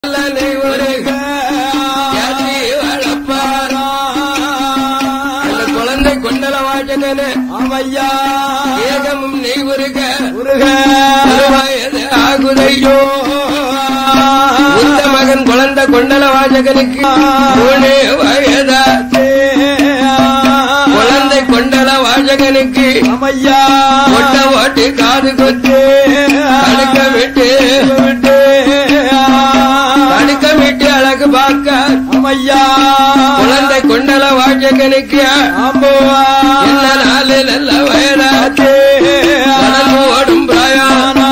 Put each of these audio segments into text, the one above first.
அல்லனை ஒருக யாத்தி வளர்ப்பாரா அந்த குழந்தை கொண்டல வாஜகன ஆமையா ஏகமும் நெய் உருக முருக வயது ஆகுதையோ இந்த மகன் குழந்தை கொண்டல வாஜகனுக்கு மூணு வயதா குழந்தை கொண்டல வாஜகனுக்கு ஆமையா ஒட்ட ஓட்டு காது கொத்து தடுக்க விட்டு விட்டு தடுக்க விட்டு அழகு பார்க்க ஆமையா குழந்தை கொண்டல வாஜகனுக்கு ஆம்புவா என்ன நாலு நல்ல வயதாச்சு நடந்து ஓடும் பிராயம்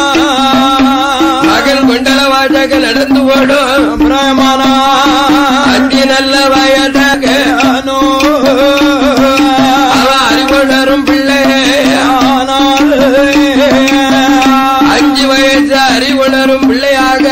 மகன் கொண்டல வாஜக நடந்து ஓடும் பிரயமானா அஞ்சு நல்ல வயதாக அவ அறிவுணரும் பிள்ளை அஞ்சு வயசு அறிவுணரும் பிள்ளையாக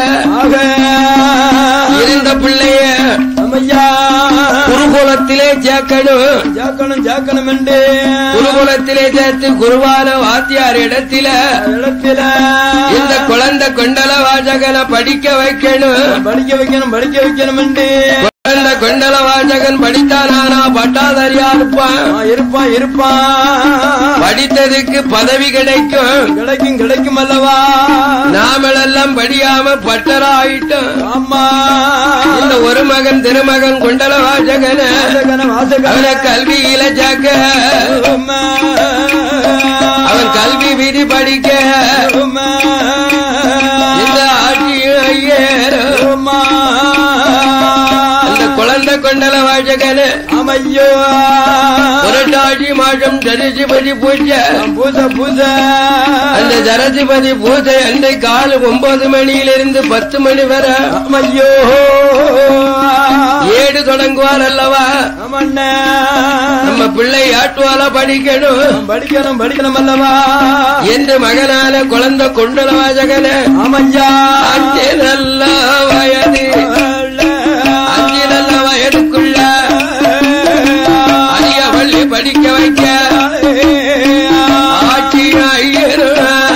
இருந்த பிள்ளைய குருகுலத்திலே சேர்க்கணும் ஜாக்கணும் ஜாக்கணும் என்று குருகுலத்திலே சேர்த்து குருவான வாத்தியார் இடத்தில இடத்தில இந்த குழந்தை கொண்டல வாஜகனை படிக்க வைக்கணும் படிக்க வைக்கணும் படிக்க வைக்கணும் என்று குழந்தை கொண்டல வாஜகன் படித்தானா பட்டாதாரியா இருப்பான் ஆ, இருப்பான் இருப்பான் படித்ததுக்கு பதவி கிடைக்கும் கிடைக்கும் கிடைக்கும் அல்லவா நாமெல்லாம் படியாம பட்டரா ஆயிட்டோம் ஆமா இந்த ஒரு மகன் திருமகன் கொண்டல வாஜகன வாசகன வாசகன அவனை கல்வியில ஜாக்க அவன் கல்வி விதி படிக்க இந்த ஆட்சி ஐயரும் அந்த குழந்தை கொண்டல வாஜகன அமையோ புரட்டாசி மாதம் தரிசிபதி பூஜை பூச பூச அந்த தரசிபதி பூஜை அன்றை காலை ஒன்பது மணியிலிருந்து பத்து மணி வரை அமையோ ஏடு தொடங்குவார் அல்லவா ஆமண்ண நம்ம பிள்ளை ஆட்டுவால படிக்கணும் படிக்கணும் படிக்கணும் அல்லவா என்று மகனான குழந்தை கொண்டல வாஜகன ஆமையா அஞ்சு நல்ல வயது அஞ்சு நல்ல வயதுக்குள்ள அரிய பள்ளி படிக்க வைக்க ஆட்சி ஐயரு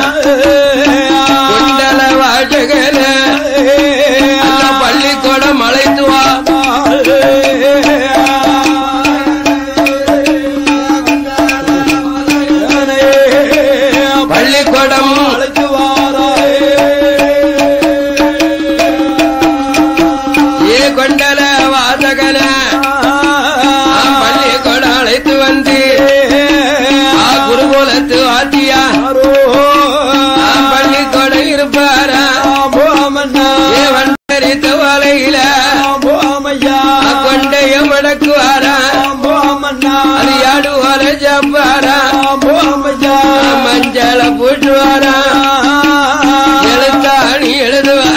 கொண்டல வாஜகன அந்த பள்ளிக்கூடம் அழைத்து வா பள்ளிக்கூடம் அழைத்து வாராயே ஏ கொண்டல வாசகன பள்ளிக்கூடம் அழைத்து வந்து ஆ குருகுலத்து ஆத்தியா ஆ பள்ளிக்கூடம் இருப்பாரா ஏ வண்டரித்த வலையில ஆ கொண்டைய மடக்குவாரா அது யாடுவார ஜப்பாரா மஞ்சள போட்டுவாரா எழுத்தாணி எழுதுவா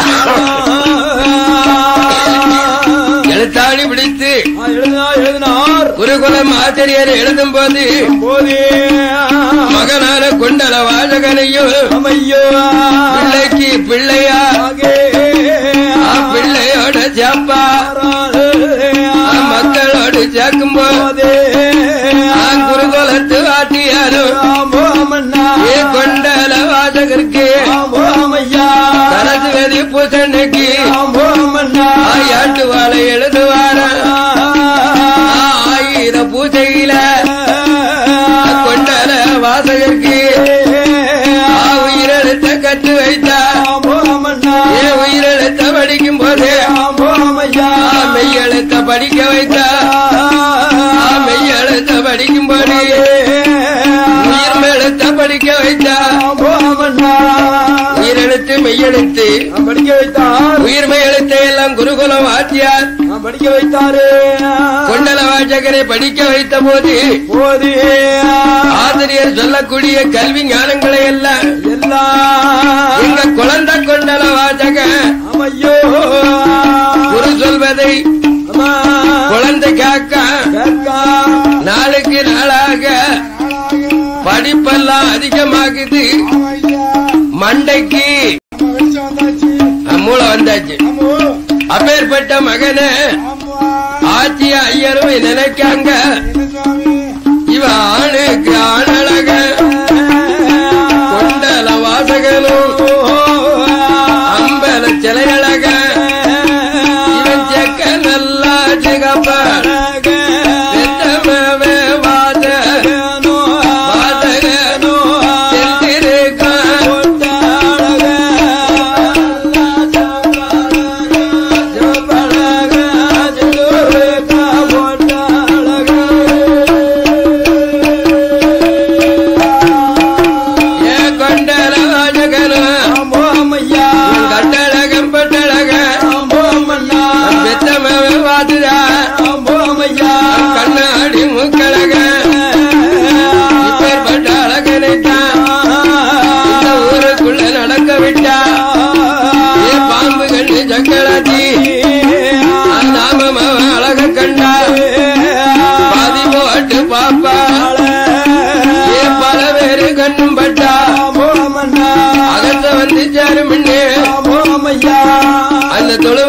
எழுத்தாணி பிடித்து குருகுலம் ஆசிரியர் எழுதும் போது மகனான கொண்டல வாசகனையும் பிள்ளைக்கு பிள்ளையா ஆ பிள்ளையோட ஜப்பா ஆ மக்களோடு சேர்க்கும் போது ஆ குருகுலத்து வாட்டியாரும் ஏ கொண்டல வாசகருக்கு சரஸ்வதி பூசனுக்கு ஆயாட்டு வாழை எழுதுவாரா ஆயிர பூஜையில கொண்டல வாசகருக்கு ஆ உயிரெழுத்த கட்டு வைத்தா ஏ உயிரெழுத்த படிக்கும் போது ஆ மெய்யெழுத்த படிக்க வைத்தா ஆ மெய்யெழுத்த படிக்கும் போது உயிர் மெழுத்த படிக்க வைத்தா உயிரெழுத்து மெய்யெழுத்து படிக்க வைத்தார் உயிர்மை எழுத்தை எல்லாம் குருகுலம் வாத்தியார் படிக்க வைத்தாரு கொண்டல வாசகரை படிக்க வைத்த போது போதே ஆசிரியர் சொல்லக்கூடிய கல்வி ஞானங்களை எல்லாம் எல்லாம் எங்க குழந்தை கொண்டல வாசக அமையோ குரு சொல்வதை அம்மா குழந்தை கேட்க கேட்கா நாளுக்கு நாளாக படிப்பெல்லாம் அதிகமாகுது மண்டைக்கு மூளை வந்தாச்சு அப்பேற்பட்ட மகனை ஆட்சி ஐயரும் நினைக்காங்க இவ ஆணுக்கு ஆணழக கொண்டல வாசகனும் அம்பல சிலையழக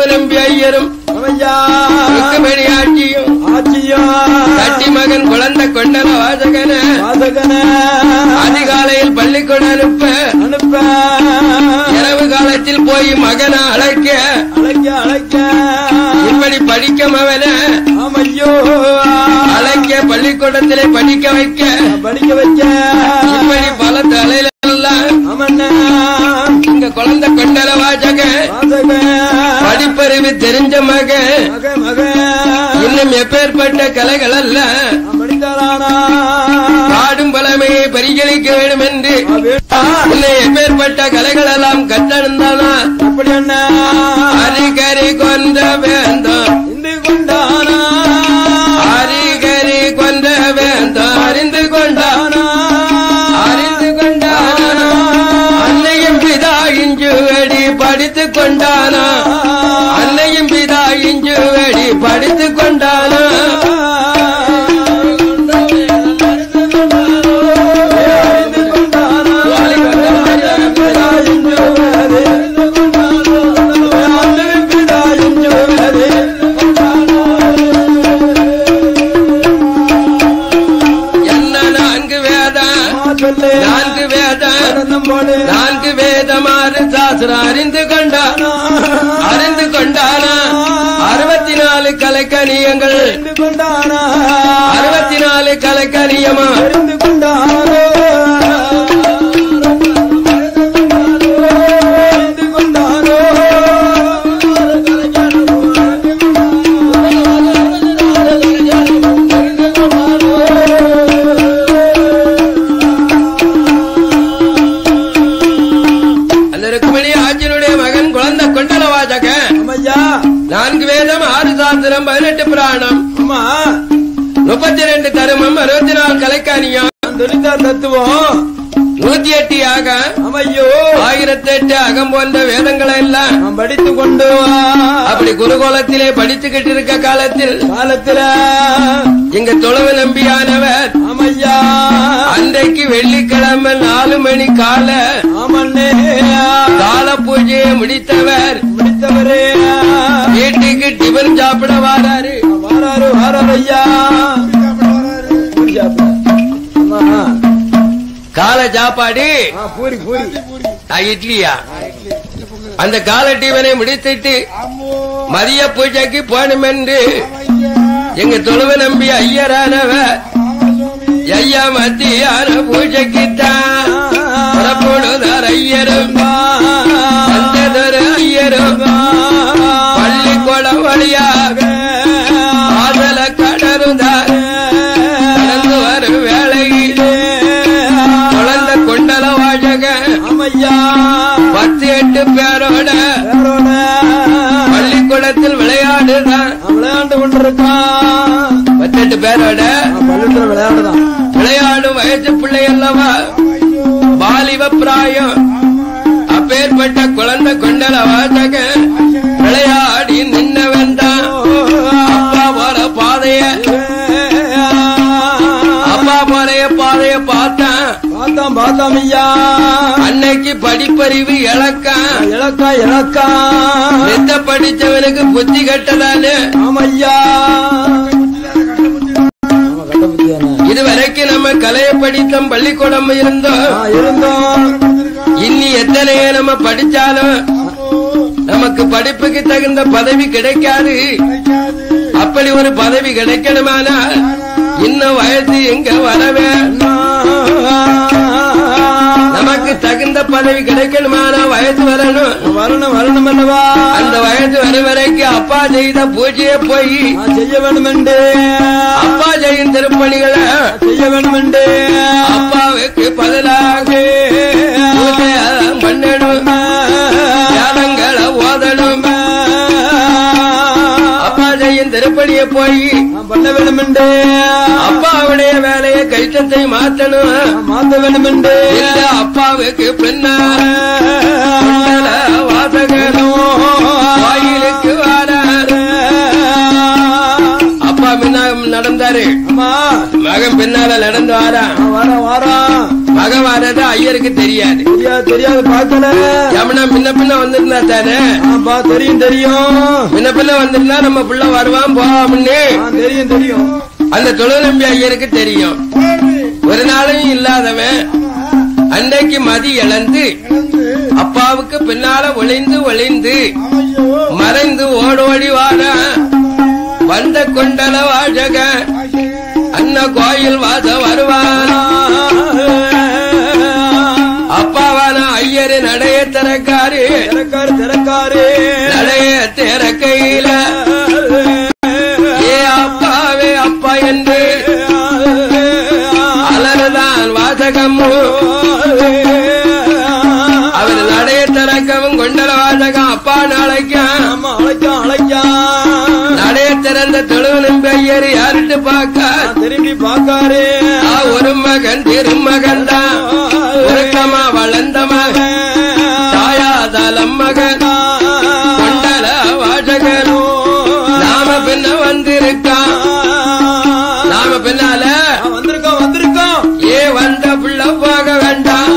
தொழுவு நம்பி ஐயரும் ஆமையா ருக்குமணி ஆட்சியும் ஆச்சியா கட்டி மகன் குழந்தை கொண்டல வாசகன வாசகன அதிகாலையில் பள்ளிக்கூடம் அனுப்ப அனுப்ப இரவு காலத்தில் போய் மகனை அழைக்க அழைக்க அழைக்க இப்படி படிக்கும் அவன ஆமையோ அழைக்க பள்ளிக்கூடத்திலே படிக்க வைக்க படிக்க வைக்க இப்படி பல தலையில எல்லாம் ஆமண்ணா இங்க குழந்தை கொண்டல வாசக வாசக படிப்பறிவு தெரிஞ்ச மகன் மக மக இன்னும் எப்பேற்பட்ட கலைகள் அல்ல படித்தாரானா பாடும் பழமையை பரிகணிக்க வேண்டும் என்று இன்னும் எப்பேற்பட்ட கலைகள் எல்லாம் கற்றெழுந்தானா அப்படி என்ன அரிகரி கொண்ட வேந்தம் இந்து கொண்டானா அரிகரி கொண்ட வேந்தம் அறிந்து கொண்டானா அறிந்து கொண்டானா அன்னையும் பிதா இஞ்சுவடி படித்துக் கொண்டானா அன்னையும் பிதா இஞ்சுவடி படித்துக் கொண்டானா என்ன நான்கு வேதம் நான்கு வேதம் நான்கு வேதமாறு சாஸ்திரம் அறிந்து கொண்டானா அறிந்து கொண்டானா அறுபத்தி நாலு கலைக்கணியங்கள் அறுபத்தி நாலு கலைக்கணியமா அந்த ருக்மிணி ஆட்சியனுடைய மகன் குழந்தை கொண்டல வாசக நான்கு வேதம் ஆறு சாஸ்திரம் பதினெட்டு புராணம் முப்பத்தி ரெண்டு தருமம் அறுபத்தி நாலு கலைக்காணியம் தத்துவம் நூத்தி எட்டு யாக அமையோ ஆயிரத்தி எட்டு அகம் போன்ற வேதங்களை எல்லாம் நாம் படித்து கொண்டு வா. அப்படி குருகுலத்திலே படித்துக்கிட்டு இருக்க காலத்தில் காலத்துல இங்க தொழுவு நம்பியானவர் ஆமையா அன்றைக்கு வெள்ளிக்கிழமை நாலு மணி கால ஆமண்ணே கால பூஜையை முடித்தவர் முடித்தவரே வீட்டுக்கு டிபன் சாப்பிட வாராரு வாராரு வாராரு ஐயா பூரி சாப்பிட. ஆமா. கால சாப்பாடு ஆ, பூரி பூரி ஆ, இட்லியா அந்த கால டிபனை முடித்துட்டு மதிய பூஜைக்கு போனும் என்று எங்க தொழுவ நம்பி ஐயரானவர் ஐயா மத்தியான பூஜைக்கு தான் புறப்படுதார் ஐயரும் வந்ததொரு ஐயரும் பள்ளிக்கூடம் வழியாக ஆதல கடருந்தார் கடந்து வரும் வேளையிலே குழந்தை கொண்டல வாழக ஆமையா பத்து எட்டு பேரோட வேறோட பள்ளிக்கூடத்தில் விளையாடுதான் விளையாண்டு கொண்டிருக்கான் பத்தெட்டு பேரோட பள்ளிக்கூட விளையாடுதான் விளையாடும் வயசு பிள்ளை அல்லவா வாலிப பிராயம் அப்பேற்பட்ட குழந்தை கொண்டல வாசக விளையாடி நின்னவன் தான் அப்பா போற பாதைய அப்பா போறைய பாதைய பார்த்தான் பார்த்தாம் பார்த்தாம் ஐயா அன்னைக்கு படிப்பறிவு இழக்கான் இலக்கா இலக்கா எத்த படிச்சவனுக்கு புத்தி கட்டதானு ஆமையா ஆமா, கட்ட புத்தியானே. இதுவரைக்கும் நம்ம கலையை படித்தோம் பள்ளிக்கூடம் இருந்தோம் ஆ, இருந்தோம் இன்னி எத்தனையோ நம்ம படிச்சாலும் நமக்கு படிப்புக்கு தகுந்த பதவி கிடைக்காது அப்படி ஒரு பதவி கிடைக்கணுமானா இன்னும் வயசு எங்க வரவே நமக்கு தகுந்த பதவி கிடைக்கணுமானா வயசு வரணும் வரணும் வரணும் அல்லவா அந்த வயசு வரும் வரைக்கும் அப்பா செய்த பூஜையை போய் நான் செய்ய வேண்டும் என்று அப்பா செய்யும் திருப்பணிகளை செய்ய வேண்டும் என்று அப்பாவுக்கு பதிலாக பூஜை பண்ணணும் தியானங்களை ஓதணும் அப்பா செய்யும் திருப்பணியை போய் நான் பண்ண வேண்டும் என்று அப்பாவுடைய வேலையை கைத்தத்தை மாத்தணும் நான் மாத்த வேண்டும் என்று இல்ல அப்பாவுக்கு பின்னா வாசகனும் கோயிலுக்கு வாராரு அப்பா முன்ன நடந்தாரு ஆமா மகன் பின்னால நடந்து வாரான் நான் வரேன் வரேன் மகன் வர்றது ஐயருக்கு தெரியாது தெரியாது தெரியாது பார்க்கல யமுனா முன்ன பின்ன வந்திருந்தா தானே ஆம்பா தெரியும் தெரியும் முன்ன பின்ன வந்திருந்தா நம்ம புள்ள வருவான் போவாம்னு ஆ, தெரியும் தெரியும் அந்த தொழிலம்பி ஐயருக்கு தெரியும் ஒரு நாளும் இல்லாதவன் அன்னைக்கு மதி இழந்து அப்பாவுக்கு பின்னால ஒளிந்து ஒளிந்து மறைந்து ஓடோடி வாட வந்த கொண்டல வாழக அண்ண கோயில் வாச வருவான் அப்பாவான ஐயரு நடைய திறக்காரு திறக்காரு திறக்காரு நடைய திறக்கையில ஏ அப்பாவே அப்பா என்று அலறுதான் வாசகமும் அவர் நடைய திறக்கவும் கொண்டல வாசகம் அப்பா நாளைக்கும் ஆமா அழைக்கான் அழைக்கான் நடைய திறந்த தொழுவனும் பெயர் யாருட்டு பார்க்க திரும்பி பார்க்காரு ஆ, ஒரு மகன் திருமகன் தான் உருக்கமா வளர்ந்த மகன் தாயாதலம் மகன் கொண்டல வாசகன் நாம பின்ன வந்திருக்கான் நாம பின்னால வந்திருக்கோம் வந்திருக்கோம் ஏ வந்த புள்ள போக வேண்டாம்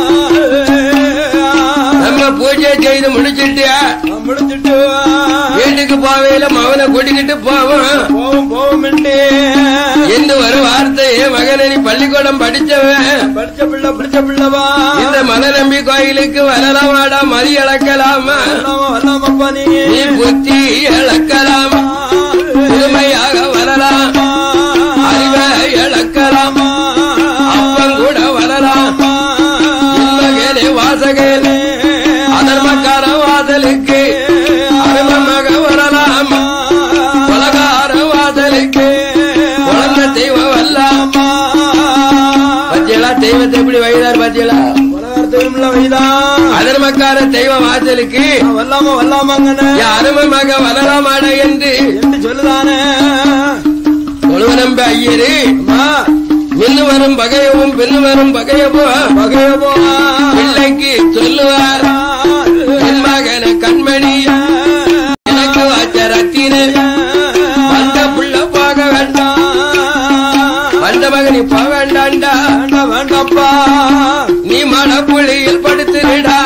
நம்ம பூஜை செய்து முடிச்சிட்டு முடிச்சிட்டு வீட்டுக்கு போவையில மகனை கூட்டிக்கிட்டு போவோம் போவோம் போவோம் என்று ஒரு வார்த்தை என் மகனை நீ பள்ளிக்கூடம் படிச்சவன் படிச்ச பிள்ளை பிடிச்ச பிள்ளவா இந்த மலநம்பி கோயிலுக்கு வரலாமாடா மதி இழக்கலாமா வரலாமா வரலாமாப்பா நீங்க நீ புத்தி இழக்கலாமா புதுமையாக வரலாம் அறிவை இழக்கலாமா அப்பன் கூட வரலாம் மகனே வாசகனே அதர்மக்கார வாசலுக்கு அருமமாக வரலாம் உலகார வாசலுக்கு குழந்தை தெய்வம் வரலாமா பத்தியலா தெய்வத்தை எப்படி வைதார் பத்தியலா உலகத்துல வைதான் அதர்மக்கார தெய்வ வாசலுக்கு வரலாமா வரலாமாங்கண்ணே அருமமாக வரலாமாட என்று என்று சொல்லுதானே தொழுவனம்ப ஐயரு மின்னு வரும் பகையவும் பின்னு வரும் பகையவும் பகையவோ பிள்ளைக்கு சொல்லுவார் என் மகன கண்மணி எனக்கு வாச்ச ரத்தின வந்த புள்ள போக வேண்டாம் வந்த மகன் இப்ப வேண்டாண்டா வேண்டாம் வேண்டாம்ப்பா நீ மனப்புள்ளியில் படுத்துடா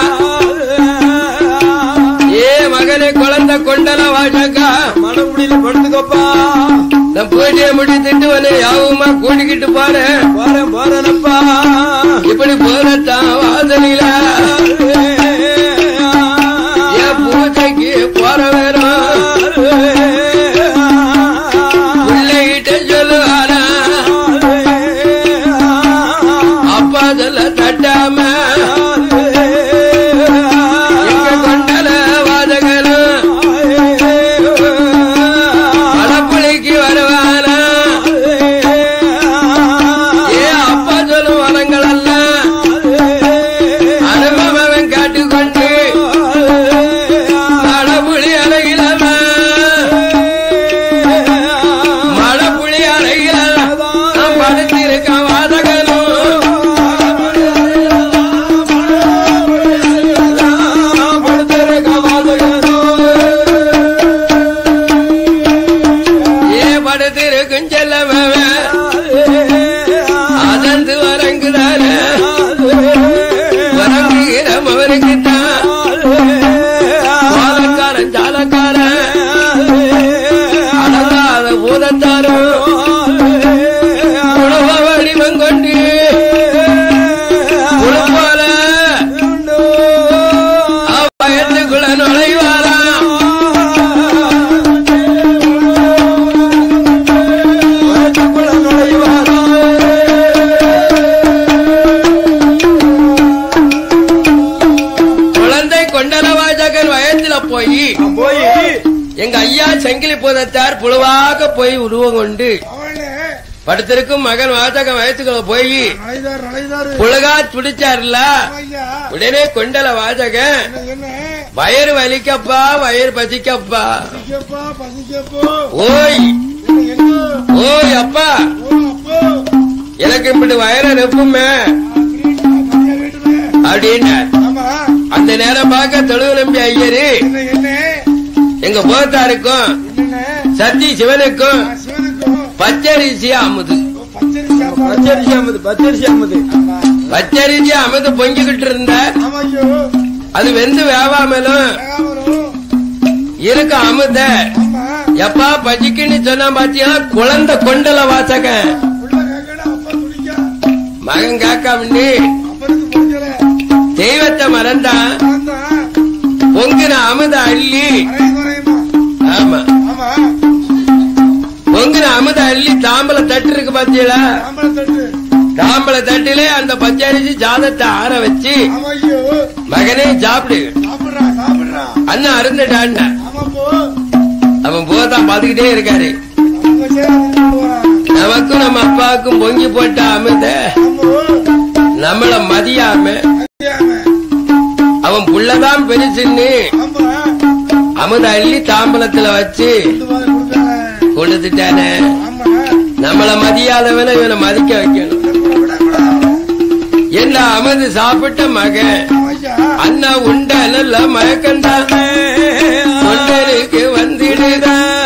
ஏ மகனை குழந்தை கொண்டல வாசக்கா மனமுடியில படுத்துக்கப்பா நான் பூஜையை முடித்துட்டு உன்னை யாவுமா கூட்டிக்கிட்டு போறேன் போறேன் போறேனப்பா இப்படி போறத்தான் வாசலில என் பூஜைக்கு போற வேணும் பிள்ளைகிட்ட சொல்லுவாரா அப்பா சொல்ல தட்டாம எங்க கொண்டல வாதகனும் மலப்புளிக்கு வருவானா ஏ அப்பா சொல்லும் வரங்கள் எல்லாம் அனுபவம் காட்டுக்கொண்டு மழப்புளி அழகிலவன் மழப்புளி அழகிலவன் நான் படுத்திருக்க வாதகனும் ஏ படுத்திருக்கும் செல்லவன் அதந்து வரங்குதானே வரங்குகிற அவருக்கு தான் பாலக்காரன் ஜாலக்காரன் அடங்காத பூதத்தாரும் உணவ வடிவம் கொண்டு உழுப்பால பயத்துக்குள்ள நுழைவாராம் குழந்தை கொண்டலவாஜகன் வயத்துல போய் போய் எங்க ஐயா செங்கிலி பூதத்தார் புழுவாக போய் உருவம் கொண்டு படுத்திருக்கும் மகன் வாசகன் வயத்துக்குள்ள போய் நலைதார் நலைதாரு புழுகா துடிச்சாருல ஐயா உடனே கொண்டல வாசகன் என்ன வயிறு வலிக்கப்பா வயிறு பசிக்கப்பா பசிக்கப்பா பசிக்கப்போ ஓய் என்ன என்ன ஓய் அப்பா ஓ அப்போ எனக்கு இப்படி வயிறு நிப்புமே அப்படின்னா வீட்டுல அப்படின்னு ஆமா அந்த நேரம் பார்க்க தொழுவு நம்பி ஐயரு என்ன என்ன எங்க போத்தாருக்கும் என்னென்ன சத்தி சிவனுக்கும் சிவனுக்கும் பச்சரிசி அமுது பச்சரிசி சாப்பாடு பச்சரிசி அம்மது பச்சரிசி அம்மது ஆமா பச்சரிசி அமுது பொங்கிக்கிட்டு இருந்த ஆமாய்யோ அது வெந்து வேவாமலும் வேகாமலும் இருக்கு அமுத ஆமா எப்பா பஜிக்குன்னு சொன்னா பாத்தியா குழந்தை கொண்டல வாசகன் உள்ள கேட்கணும் அப்பா துடிக்க மகன் காக்காமண்டி அப்பனுக்கு புரிஞ்சல தெய்வத்தை மறந்தான் ஆந்தான் பொங்குன அமுத அள்ளி அரை குறையுமா ஆமா ஆமா பொங்குன அமுத அள்ளி தாம்பல தட்டு இருக்கு பாத்தீங்களா ஆம்பளை தட்டு தாம்பல தட்டிலே அந்த பச்சரிசி ஜாதத்தை ஆற வச்சு ஆமாய்யோ மகனே சாப்பிடு சாப்பிடுறா சாப்பிடுறா அண்ணன் அருந்துட்டான் ஆமா போ அவன் போதான் பாத்துக்கிட்டே இருக்காரு அவங்க சேர்ந்து போறான் நமக்கும் நம்ம அப்பாவுக்கும் பொங்கி போட்ட அமுத ஆமா நம்மள மதியாம அறியாம அவன் புள்ளதான் பெருசுன்னு ஆமா அமுத அள்ளி தாம்பலத்துல வச்சு இது மாதிரி கொடுத்தானே கொடுத்துட்டானே ஆமா நம்மள மதியாதவன இவனை மதிக்க வைக்கணும் விடக்கூடாது என்ன அமுது சாப்பிட்ட மகன் ஐயா அண்ணா உண்ட நல்ல மயக்கண்டானே தொண்டனுக்கு வந்திடுத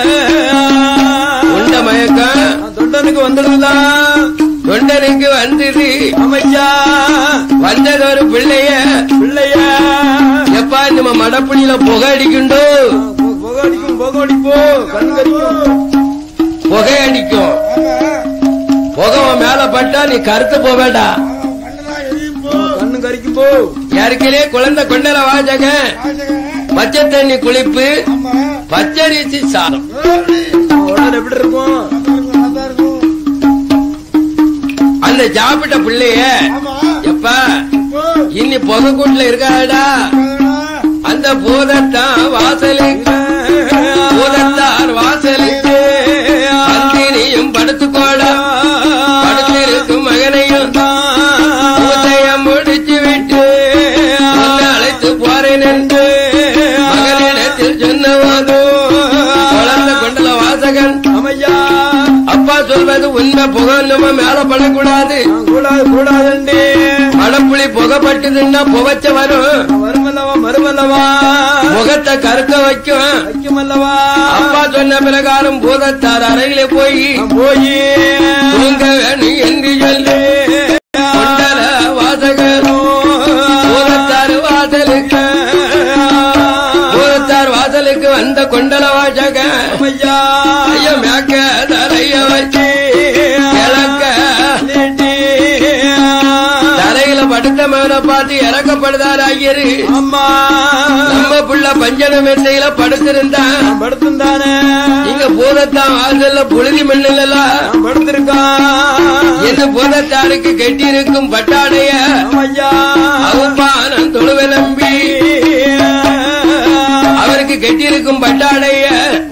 உண்ட மயக்கம் தொண்டனுக்கு வந்துடுதான் தொண்டனுக்கு வந்தது அமையா வந்தது ஒரு பிள்ளைய பிள்ளைய எப்பா நம்ம மடப்புடியில புகை அடிக்குண்டோ புகடிக்கும் புகடிப்போ கண் கறிக்கும் புகை அடிக்கும் ஆமா புகை உன் மேல பட்டா நீ கருத்து போவேடா கண்ணனா எரியும் போ கண்ணு கறிக்கும் போ யாருக்கிலே குழந்தை கொண்டல வாஜக ராஜகன் பச்சை தண்ணி குளிப்பு ஆமா பச்சரிசி சாதம் ஏய், உடல் எப்படி இருக்கும் நல்லா இருக்கும் நல்லா இருக்கும் அந்த சாப்பிட்ட பிள்ளைய ஆமா எப்பா போ இன்னி புகைக்கூட்டுல இருக்காடா போதடா. அந்த பூதத்தான் வாசலுக்கு பூதத்தார் வாசலுக்கு பந்தினியும் படுத்துக்கோடா படுத்திருக்கும் மகனையும் பூஜையம் முடிச்சு விட்டு உன்னை அழைத்து போறேன் என்று மகனிடத்தில் சொன்னவாது குழந்தை கொண்டல வாசகன் அமையா அப்பா சொல்வது உண்மை புகை நம்ம மேல படக்கூடாது கூடாது கூடாதுண்டி மழப்புளி புகைப்பட்டுதுன்னா புகைச்ச வரும் மருமல்லவா மருமல்லவா முகத்தை கருக்க வைக்கும் வைக்குமல்லவா அப்பா சொன்ன பிரகாரம் பூதத்தார் அறையில போய் போய் தூங்க வேணும் என்று சொல்லி கொண்டல வாசகரோ பூதத்தார் வாசலுக்கு பூதத்தார் வாசலுக்கு வந்த கொண்டல வாசக ஐயா ஐயா மேக்க தரைய வச்சு கிழக்க தரையில படுத்த மேல பார்த்து இறக்கப்படுதார் ஐயரு அம்மா நம்ம புள்ள பஞ்சன மெத்தையில படுத்திருந்தான் படுத்துந்தானே இங்க பூதத்தான் வாசல்ல புழுதி மண்ணில படுத்திருக்கான் என்ன பூதத்தாருக்கு கட்டியிருக்கும் பட்டாடைய ஐயா அவப்பானம் தொழுவ நம்பி அவருக்கு கட்டியிருக்கும் பட்டாடைய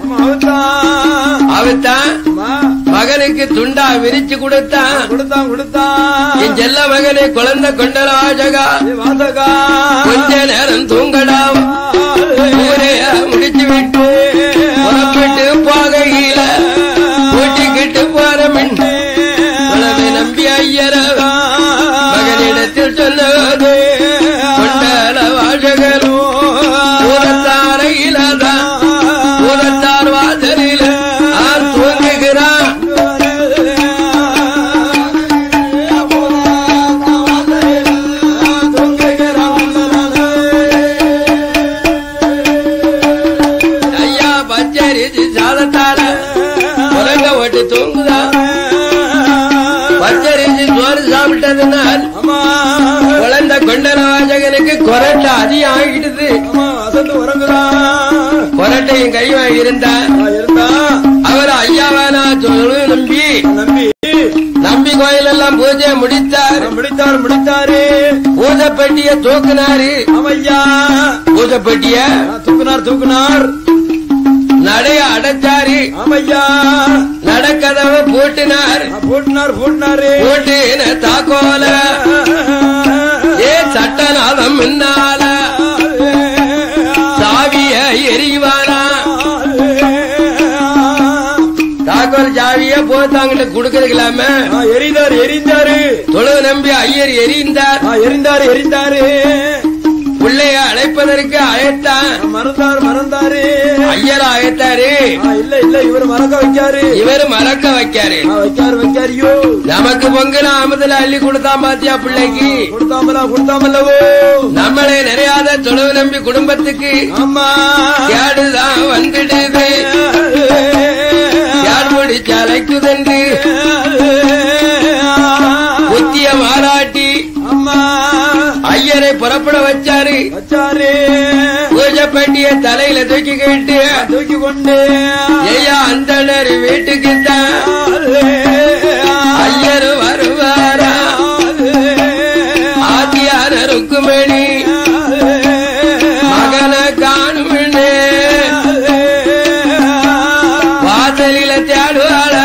அவத்தான் மகனுக்கு துண்டா விரிச்சு கொடுத்தான் கொடுத்தான் கொடுத்தான் என் செல்ல மகனை குழந்தை கொண்டல வாசகா வாசகா கொஞ்ச நேரம் தூங்கடாம் ஊரைய முடிச்சு விட்டு புறப்பட்டு போகையில கூட்டிக்கிட்டு போற மின் உழவை நம்பி ஐயர மகனிடத்தில் சொன்னது கொண்டல வாசகரும் பூதத்தாரையிலதான் பூதத்தார் வாசலில ஆர் தூங்குகிறான் ஐயா பச்சரிசி சாதத்தால உலக ஓட்டு தூங்குதான் பச்சரிசி சோறு சாப்பிட்டதுனால் குழந்தை கொண்டல வாசகனுக்கு கொரட்டை அதிகம் ஆகிடுது கொரட்டையும் கைவா இருந்தா அவர் ஐயாவானா சொல்லு நம்பி நம்பி கோயிலெல்லாம் பூஜை முடித்தார் முடித்தார் முடித்தாரு பூஜை பெட்டிய தூக்குனாரு அமையா பூஜை பெட்டிய தூக்குனார் தூக்குனார் நடைய அடைச்சாரு அமையா நடக்கதவை பூட்டினார் பூட்டினார் பூட்டினாரு பூட்டின தாக்கோல ஏ சட்டநாதம் முன்னால சாவிய எரிவானா தாக்கோல் சாவிய போத்தாங்கிட்ட கொடுக்கறதுக்கலாம எரிந்தார் எரிந்தாரு தொழுவு நம்பி ஐயர் எரிந்தார் எரிந்தாரு எரிந்தாரு பிள்ளைய அழைப்பதற்கு அழைத்தான் மறந்தார் மறந்தாரு ஐயர் அழைத்தாரு ஆ, இல்ல இல்ல இவர் மறக்க வைக்காரு இவரு மறக்க வைக்காரு ஆ, வைக்காரு வைக்காரியோ நமக்கு பொங்கல அமுதல அள்ளி கொடுத்தான் பாத்தியா பிள்ளைக்கு கொடுத்தாமலா கொடுத்தாமல்லவோ நம்மளே நிறையாத தொலைவு நம்பி குடும்பத்துக்கு ஆமா கேடுதான் வந்துடுது யார் முடிச்சு அழைக்குதென்று புத்திய மாறாட்டி அம்மா ஐயரை புறப்பட வச்சாரு வச்சாரு பூஜை பெட்டிய தலையில தூக்கிக்கிட்டு தூக்கி கொண்டு ஐயா அந்த வீட்டுக்கு தான் ஐயர் வருவாரா ஆத்தியார ருக்குமணி மகனை காணும்னு வாசலில தேடுவாளா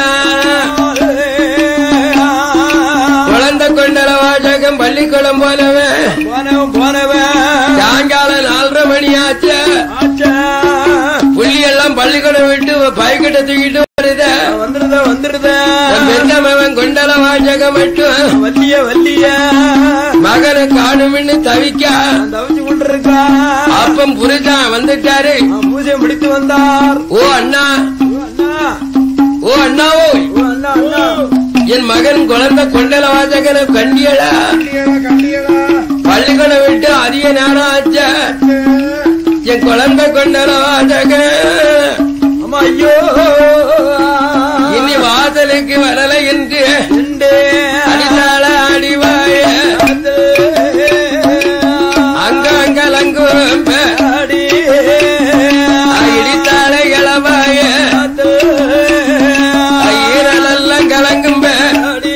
குழந்தை கொண்டல வாசகம் பள்ளிக்கூடம் போனவன் போனவன் போனவன் சாயங்காலம் நாலரை மணி ஆச்சு ஆச்சா புள்ளி எல்லாம் பள்ளிக்கூடம் விட்டு பைக்கிட்ட தூக்கிட்டு வருத வந்துருத வந்துருத பெருந்தமவன் கொண்டல வாசகம் மட்டும் வல்லிய வல்லிய மகனை காணும்னு தவிக்க தவிச்சு கொண்டிருக்கா அப்பம் புரிதான் வந்துட்டாரு பூஜை முடித்து வந்தார் ஓ அண்ணா ஓ அண்ணா ஓ அண்ணாவோ ஓ அண்ணா அண்ணா என் மகன் குழந்தை கொண்டல வாசகனை கண்டியடா கண்டியடா கண்டியடா பள்ளிக்கூடம் விட்டு அதிக நேரம் ஆச்ச என் குழந்தை கொண்டல வாசகன் அம்மா ஐயோ இனி வாசலுக்கு வரல என்று எண்டே அடித்தாள அடிவாய அங்க அங்க லங்கும் அடி இடித்தாள இளவாய ஈரலெல்லாம் கலங்கும் அடி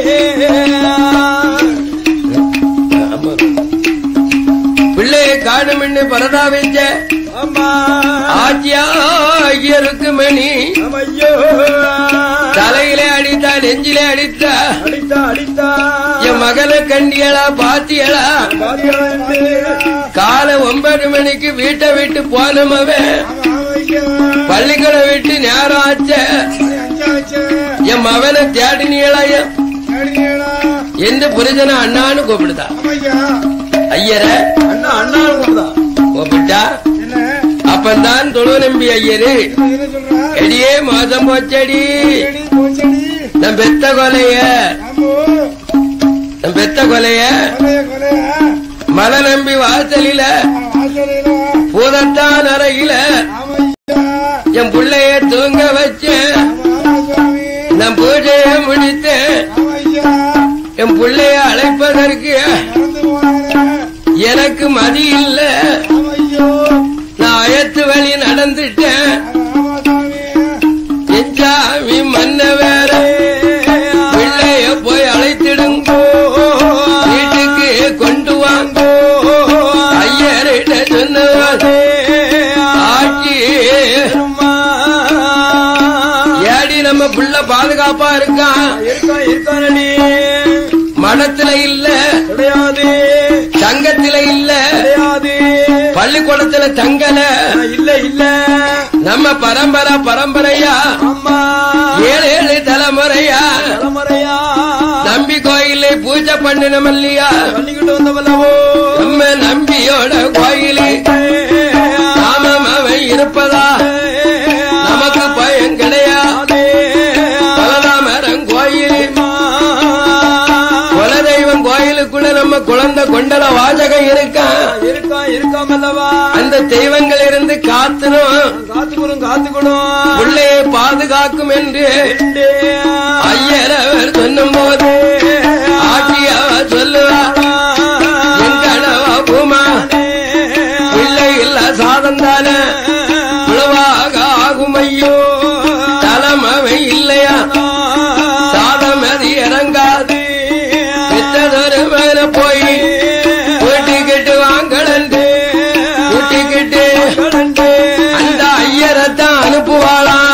பிள்ளையை காணும்னு பரதா வச்ச அம்மா ஆச்சியா ஐயருக்கு மணி அம்மா ஐயோ தலையிலே அடித்தா நெஞ்சிலே அடித்தா அடித்தா அடித்தா என் மகனை கண்டியலா பாத்தியலா பாதியா காலை ஒன்பது மணிக்கு வீட்டை விட்டு போனமவன் பள்ளிக்கூடம் விட்டு நேரம் ஆச்ச என் மகனை தேடினியலா எந்த புரிஜன அண்ணான்னு கூப்பிடுதா ஐயர அண்ணா அண்ணா கூப்பிடுதா கூப்பிட்டா அப்பந்தான் தொழு நம்பி ஐயரு எடியே மோசம் போச்சடி நம் பெத்த கொலைய நம் பெத்த கொலைய மலை நம்பி வாசலில பூதத்தான் அறையில என் பிள்ளைய தூங்க வச்சேன் நம் பூஜைய முடித்தேன் என் பிள்ளைய அழைப்பதற்கு எனக்கு மதி இல்ல நான் அயத்து வழி நடந்துட்டேன் என் சாமி மன்ன வேற பிள்ளைய போய் அழைத்திடுங்கோ வீட்டுக்கு கொண்டு வாங்கோ ஐயரிட சொன்னவர் ஆட்சி ஏடி நம்ம புள்ள பாதுகாப்பா இருக்கான் இருக்கா இருக்கானடி மடத்துல இல்ல கிடையாது தங்கத்துல இல்ல கிடையாது பள்ளிக்கூடத்துல தங்கல இல்ல இல்ல நம்ம பரம்பரை பரம்பரையா அம்மா ஏழு ஏழு தலைமுறையா தலைமுறையா நம்பி கோயிலை பூஜை பண்ணினோம் இல்லையா பண்ணிக்கிட்டு வந்தவல்லவோ நம்ம நம்பியோட கோயிலு நாமம் அவன் இருப்பதா நமக்கு பயம் கிடையாது பலதாமரம் கோயில் குலதெய்வம் கோயிலுக்குள்ள நம்ம குழந்தை கொண்டல வாசகம் இருக்கான் இருக்கா இருக்காமல்லவா அந்த தெய்வங்கள் இருந்து காத்துனும் காத்துக்கணும் காத்துக்கணும் உள்ளே பாதுகாக்கும் என்று ஐயர் அவர் சொன்னும் போது ஆட்சியவ சொல்லுவா என் கணவா பூமா பிள்ளை இல்ல சாதம் தானே உழவாக ஆகும் ஐயோ தலைமவை இல்லையா சாதம் அது இறங்காது பெற்றதொரு மேல போய் கூட்டிக்கிட்டு வாங்கலண்டு கூட்டிக்கிட்டு அந்த ஐயரைத்தான் அனுப்புவாளாம்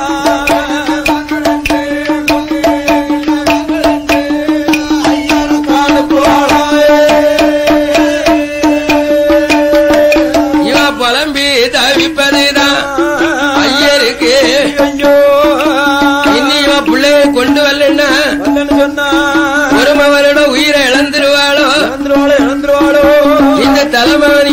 இவ புலம்பி தவிப்பதுதான் ஐயருக்கு ஐயோ இன்னி இவ பிள்ளைய கொண்டு வரலன்னா வந்தேன்னு சொன்னா ஒருமவனோட உயிரை இழந்துருவாளோ இழந்துருவாளோ இழந்துருவாளோ இந்த தலைமவன்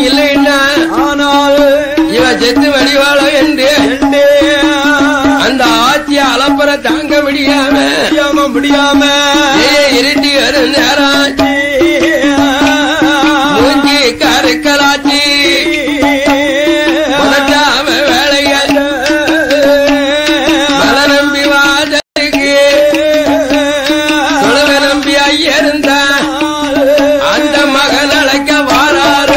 முடியாம இருட்டி வரும் நேரம் மூஞ்சி கருக்கலாச்சி புரட்டாம வேலைகள் பல நம்பி வாஜருக்கு தொழுவ நம்பி ஐயருந்த அந்த மகன் அழைக்க வாராரு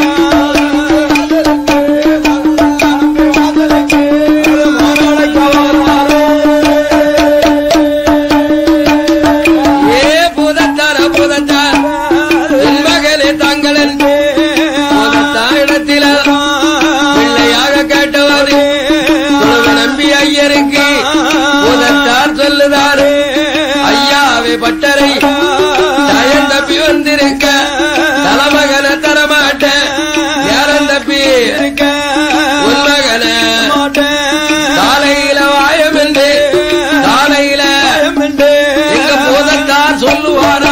ஏ பூதத்தார பூதத்தார் என் மகனே தங்களின் பூதத்தாரிடத்தில பிள்ளையாக கேட்டவர் தொழுவ நம்பி ஐயருக்கு பூதத்தார் சொல்லுதாரு ஐயாவை பட்டரை தயன் தப்பி வந்திருக்க தலைமகனை தரமாட்டேன் யாரம் தப்பி உன் மகனை காலையில வாயம் என்று காலையில எங்க பூதத்தார் சொல்லுவாரா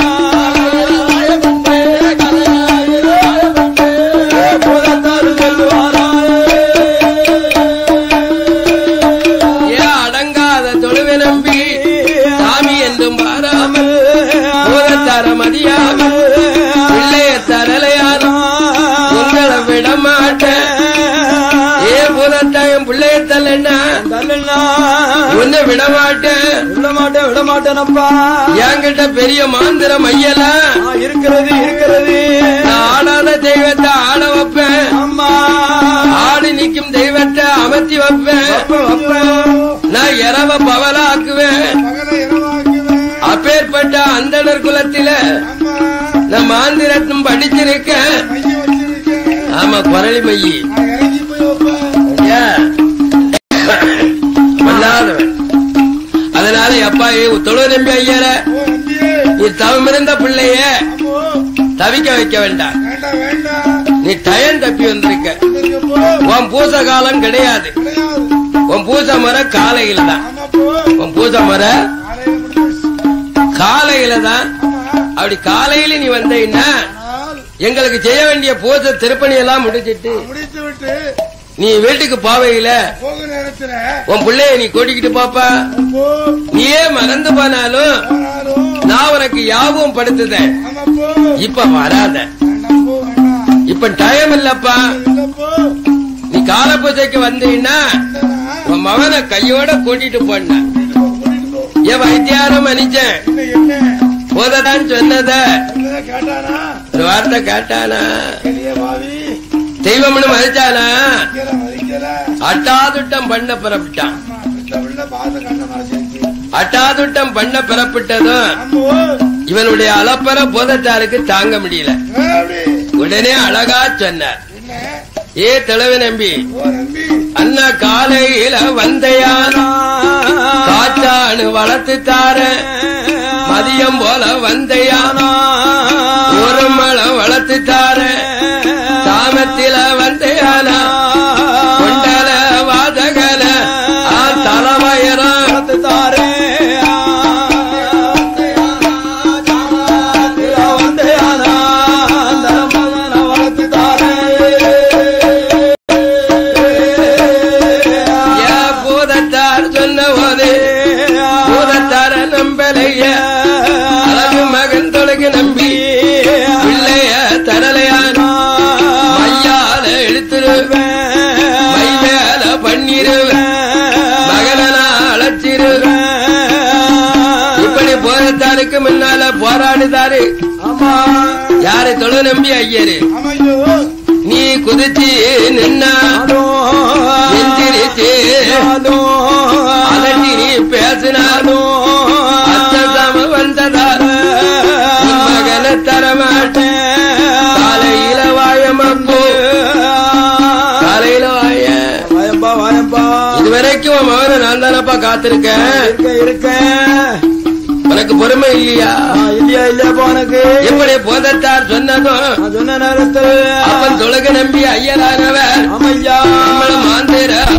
ஏ அடங்காத தொழுவை நம்பி சாமி என்றும் பாராமல் பூதத்தார மதியாமல் பிள்ளைய தரலையாரோ உங்களை விட மாட்டேன் ஏ பூதத்தாயம் பிள்ளைய தரலன்னா உன்னை விட மாட்டேன் விட மாட்டேன் விட மாட்டேனப்பா என்கிட்ட பெரிய மாந்திர மையல ஆ, இருக்கிறது இருக்கிறது நான் ஆடாத தெய்வத்தை ஆட வைப்பேன் அம்மா ஆடி நிக்கும் தெய்வத்தை அமர்த்தி வைப்பேன் அப்ப, அப்ப. நான் இரவ பவலாக்குவேன் மகனை இரவாக்குவேன் அப்பேற்பட்ட அந்தணர் குலத்தில அம்மா நான் மாந்திரத்தும் படிச்சிருக்கேன் மைய வச்சிருக்கேன் ஆமா குரலி மையி நான் இறங்கி போய் வைப்பேன் ஐயா. பொல்லாதவன். அதனால அப்பா தொழு நம்பி ஐயர ஓ நம்பியே நீ தவமிருந்த பிள்ளைய அம்மோ தவிக்க வைக்க வேண்டாம் வேண்டாம் வேண்டாம் நீ டயன் தப்பி வந்திருக்க இங்க போ உன் பூச காலம் கிடையாது கிடையாது உன் பூச மர காலையில தான் ஆமா போ உன் பூச மர காலையில முடிச்சு காலையில தான் ஆமா அப்படி காலையில நீ வந்தீங்கன்னா ஆனால் எங்களுக்கு செய்ய வேண்டிய பூச திருப்பணி எல்லாம் முடிச்சிட்டு முடித்து விட்டு நீ வீட்டுக்கு போவையில போக நேரத்துல உன் பிள்ளைய நீ கூட்டிக்கிட்டு பாப்பா போ நீயே மறந்து போனாலும் போனாலும் நான் உனக்கு யாவும் படுத்துதேன் ஆமா போ இப்ப வராத வேண்டாம் போ வேண்டாம் இப்ப டைம் இல்லப்பா இல்ல போ நீ கால பூஜைக்கு வந்தீங்கன்னா இல்லைனா உன் மகனை கையோட கூட்டிட்டு போன கூட்டிட்டு போ கூட்டிட்டு போ ஏன் வைத்தியாரம் மன்னிச்சேன் என்ன என்ன போததான் சொன்னத என்னதான் கேட்டானா ஒரு வார்த்தை கேட்டானா பெரிய பாவி தெய்வம்னு மதிச்சானா மதிக்கல மதிக்கல அட்டாதுட்டம் பண்ண பிறப்பிட்டான் ஆமா பிள்ளை பிள்ளை பார்த்து கண்ணை மறைச்சிருச்சு அட்டாதுட்டம் பண்ண பிறப்பிட்டதும் அம்மோ இவனுடைய அளப்பற போதத்தாருக்கு தாங்க முடியல ஏன் அப்படி உடனே அழகா சொன்னார் என்ன ஏ தலைவ நம்பி ஓ நம்பி அண்ணா காலையில வந்தையானா காச்சானு வளர்த்து தார மதியம் போல வந்தையானா ஒரு மலம் வளர்த்து தார சாமத்தில வந்தையானா கொண்டல வாதகல ஆ தலைவயரம் ஏ பூதத்தார் சொன்ன போது பூதத்தார நம்பலைய அழகு மகன் தொலைக்கு நம்பி பிள்ளைய தரலையான் மையால இழுத்துருவேன் மை மேல பண்ணிருவேன் மகனா அழைச்சிருவேன் இப்படி போதத்தாருக்கு முன்னால போராடுதாரு ஆமா யாரை தொழு நம்பி ஐயரு அமையோ நீ குதிச்சு நின்னா எந்திரிச்சு அதட்டி நீ பேசினாலும் அச்சசாம வந்ததால உன் மகனை தரமாட்டேன் காலையில வாயமப்பு காலையில வாய வாயம்பா வாயம்பா இதுவரைக்கும் உன் மகனை நான் தானப்பா காத்திருக்கேன் இருக்க இருக்க உனக்கு பொறுமை இல்லையா ஆ, இல்லையா இல்லையாப்பா உனக்கு எப்படி போதத்தார் சொன்னதும் நான் சொன்ன நேரத்தில் அவன் தொழுக நம்பி ஐயரானவர் ஆமையா நம்மள மாந்தேர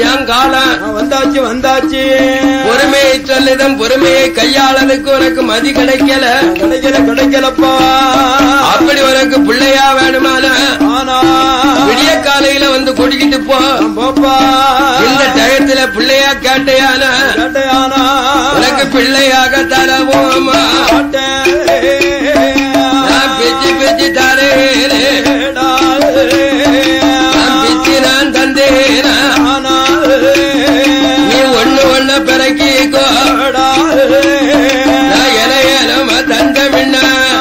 என் காலம் வந்தாச்சு வந்தாச்சு பொறுமையை சொல்லுதம் பொறுமையை கையாளதுக்கு உனக்கு மதி கிடைக்கல கிடைக்கல கிடைக்கலப்பா அப்படி உனக்கு பிள்ளையா வேணுமான ஆனா விடிய காலையில வந்து குடிக்கிட்டு போ போப்பா இந்த டயத்துல பிள்ளையா கேட்டையான கேட்டையானா உனக்கு பிள்ளையாக தரவோமா நான் பிச்சு பிச்சு தரேனே நான் பிச்சு நான் தந்தேனா நீ ஒண்ணு ஒண்ணு பிறக்கிக்கோ நான் இலையலம தந்த மின்ன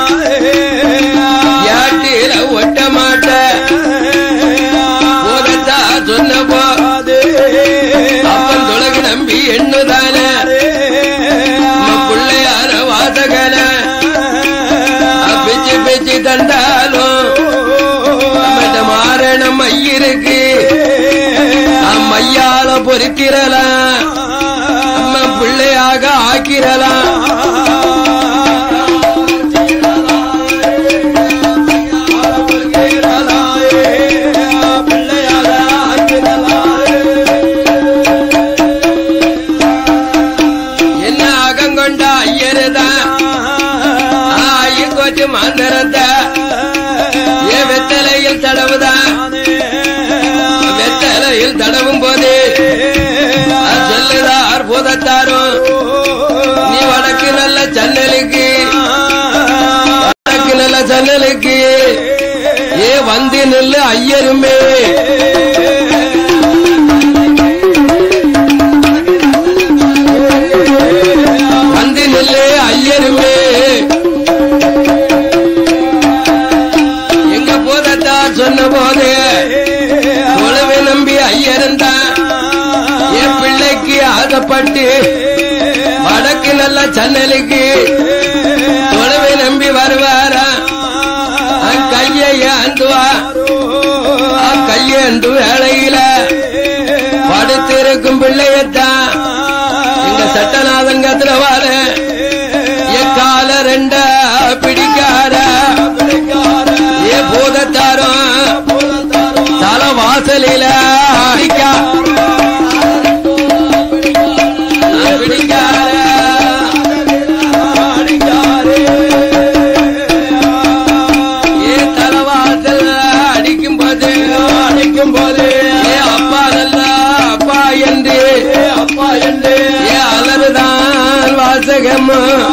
யாட்டில ஒட்ட மாட்டேன் போதத்தா சொன்ன போ அப்பன் தொழகு நம்பி எண்ணுதானே நம்ம பிள்ளையான வாசகன பிச்சு பிச்சு தந்தாலும் நம்மகிட்ட மாறணும் ஐயிருக்கு மையால பொறுக்கிறலாம் நம்ம பிள்ளையாக ஆக்கிறலாம் என்ன அகங்கொண்ட ஐயருதான் ஐயன் கோச்சு மாந்தரத்தா ஏ வெத்தலையில் தடவுதான் வெத்தலையில் தடவும் போது அது சொல்லுதார் போதத்தாரும் நீ வடக்கு நல்ல சன்னலுக்கு வடக்கு நல்ல சன்னலுக்கு ஏ வந்து நெல்லு ஐயருமே வந்து நெல்லு ஐயருமே எங்க போதத்தார் சொன்ன போது உழவை நம்பி ஐயருந்தான் என் பிள்ளைக்கு ஆசைப்பட்டு வடக்கு நல்ல சன்னலுக்கு உழவை நம்பி வருவாரா கையை ஏந்துவா கையேந்து வேளையில படுத்திருக்கும் பிள்ளையத்தான் எங்க சட்டநாதன் கத்துறவார எக்கால ரெண்ட பிடிக்கார ஏ பூதத்தாரும் தல வாசலில அடிக்கா பிடிக்கார ஏ தலவாசல் அடிக்கும் போது அடிக்கும் போது ஏ அப்பா நல்ல அப்பா என்று அப்பா என்று ஏ அலறுதான் வாசகம்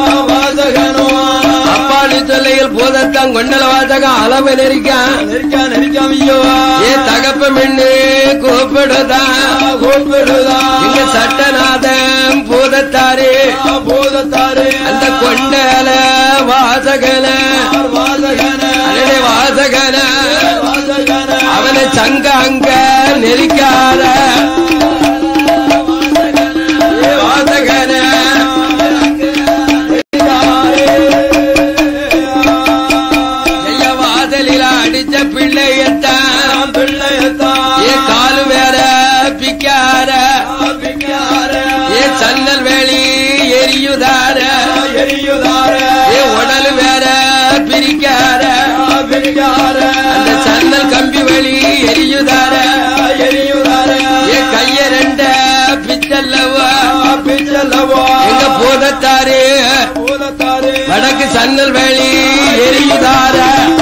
அப்பாடி சொல்லையில் போதத்தான் கொண்டல வாசகம் அளவு நெறிக்கான் ஏ தகப்ப மின்னு கூப்பிடுதான் இங்க சட்டநாதம் பூதத்தாரு அந்த கொண்டல வாசகன அடடே வாசகன அவனை சங்க அங்க நெரிக்காத ஏ வாசகன ஐய வாசலில அடிச்ச பிள்ளையத்தான் ஏ காலு வேற பிக்கார ஏ சன்னல் வேலி எரியுதார ஏ உடல் வேற பிரிக்கார அந்த சன்னல் கம்பி வழி எரியுதார ஏ கைய ரெண்ட பிச்சல்லவா எங்க போதத்தாரு வடக்கு சன்னல் வேலி எரியுதார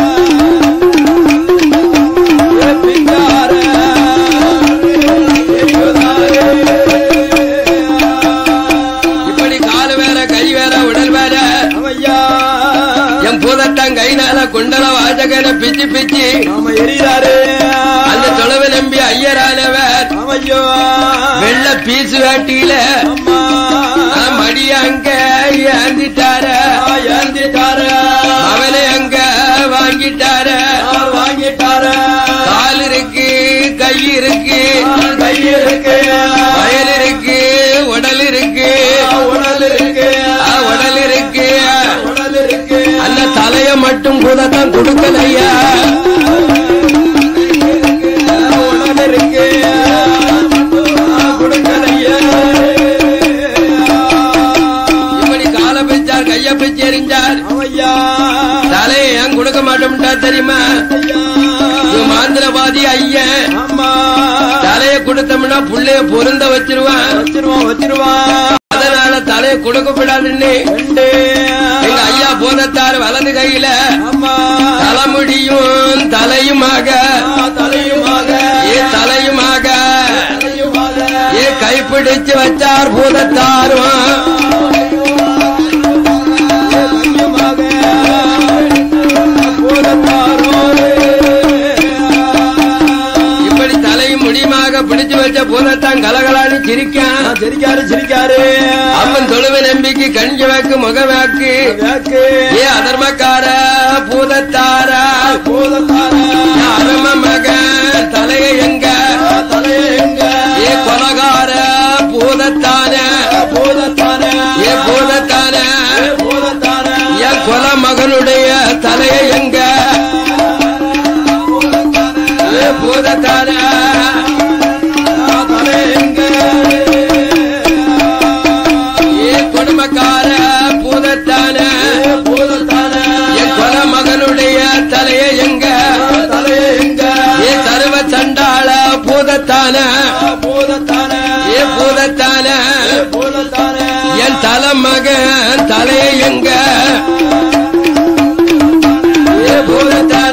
இப்படி காலு வேற கை வேற உடல் வேற என் பூதத்தான் கைனால குண்டல வாசகன பிச்சு பிச்சு நாம எரியாரு அந்த தொலைவு நம்பி ஐயரானவர் ஐயோ வெள்ள பீசு வேட்டியில அம்மா மடிய அங்க ஏந்திட்டார ஏந்திட்டாரு அவனை அங்க வாங்கிட்டார வாங்கிட்டாரு கால் இருக்கு கை இருக்கு கை இருக்கு வயல் இருக்கு உடல் இருக்கு உடல் இருக்கு ஆ, உடல் இருக்கு உடல் இருக்கு அந்த தலைய மட்டும் கூடத்தான் கொடுக்கலையா உடல் இருக்கு கொடுக்கலையே இப்படி கால பிச்சார் கைய பிச்சு எறிஞ்சார் ஐயா தலையை ஏன் கொடுக்க மாட்டோம்ட்டா தெரியுமா ஐயா இவன் மாந்திரவாதி ஐயன் அம்மா தலையை கொடுக்க கொடுத்தோம்னா புள்ளைய பொருந்த வச்சிருவான் வச்சிருவான் வச்சிருவான் அதனால தலையை கொடுக்கப்படாதுன்னு ரெண்டு எங்க ஐயா போதத்தார் வலது கையில ஆமா தலைமுடியும் தலையுமாக ஆ, தலையுமாக ஏ தலையுமாக தலையுமாக ஏ கைப்பிடிச்சு வச்சார் பூதத்தாரும் தலையுமாக போதத்தாரோடு இப்படி தலையும் முடியுமாக பிடிச்சு வச்ச பூதத்தான் கலகலான்னு சிரிக்கான் சிரிக்காரு சிரிக்காரு அம்மன் தொழுவு நம்பிக்கை கஞ்சி வாக்கு முக வாக்கு வேக்கு ஏ அதர்மக்கார பூதத்தார போதத்தாரா அரம மக தலைய எங்க தலையை எங்க ஏ கொலகார பூதத்தான போதத்தான ஏ பூதத்தான போதத்தான என் கொல மகனுடைய தலைய எங்க ஏ பூதத்தான தலையை எங்க ஏ குடும்பக்கார பூதத்தான போதத்தான என் கொல மகனுடைய தலைய எங்க தலையை எங்க ஏ சர்வ சண்டாள பூதத்தான போதத்தான ஏ பூதத்தான போதத்தான என் தலைமகன் தலைய எங்க ஏ பூதத்தான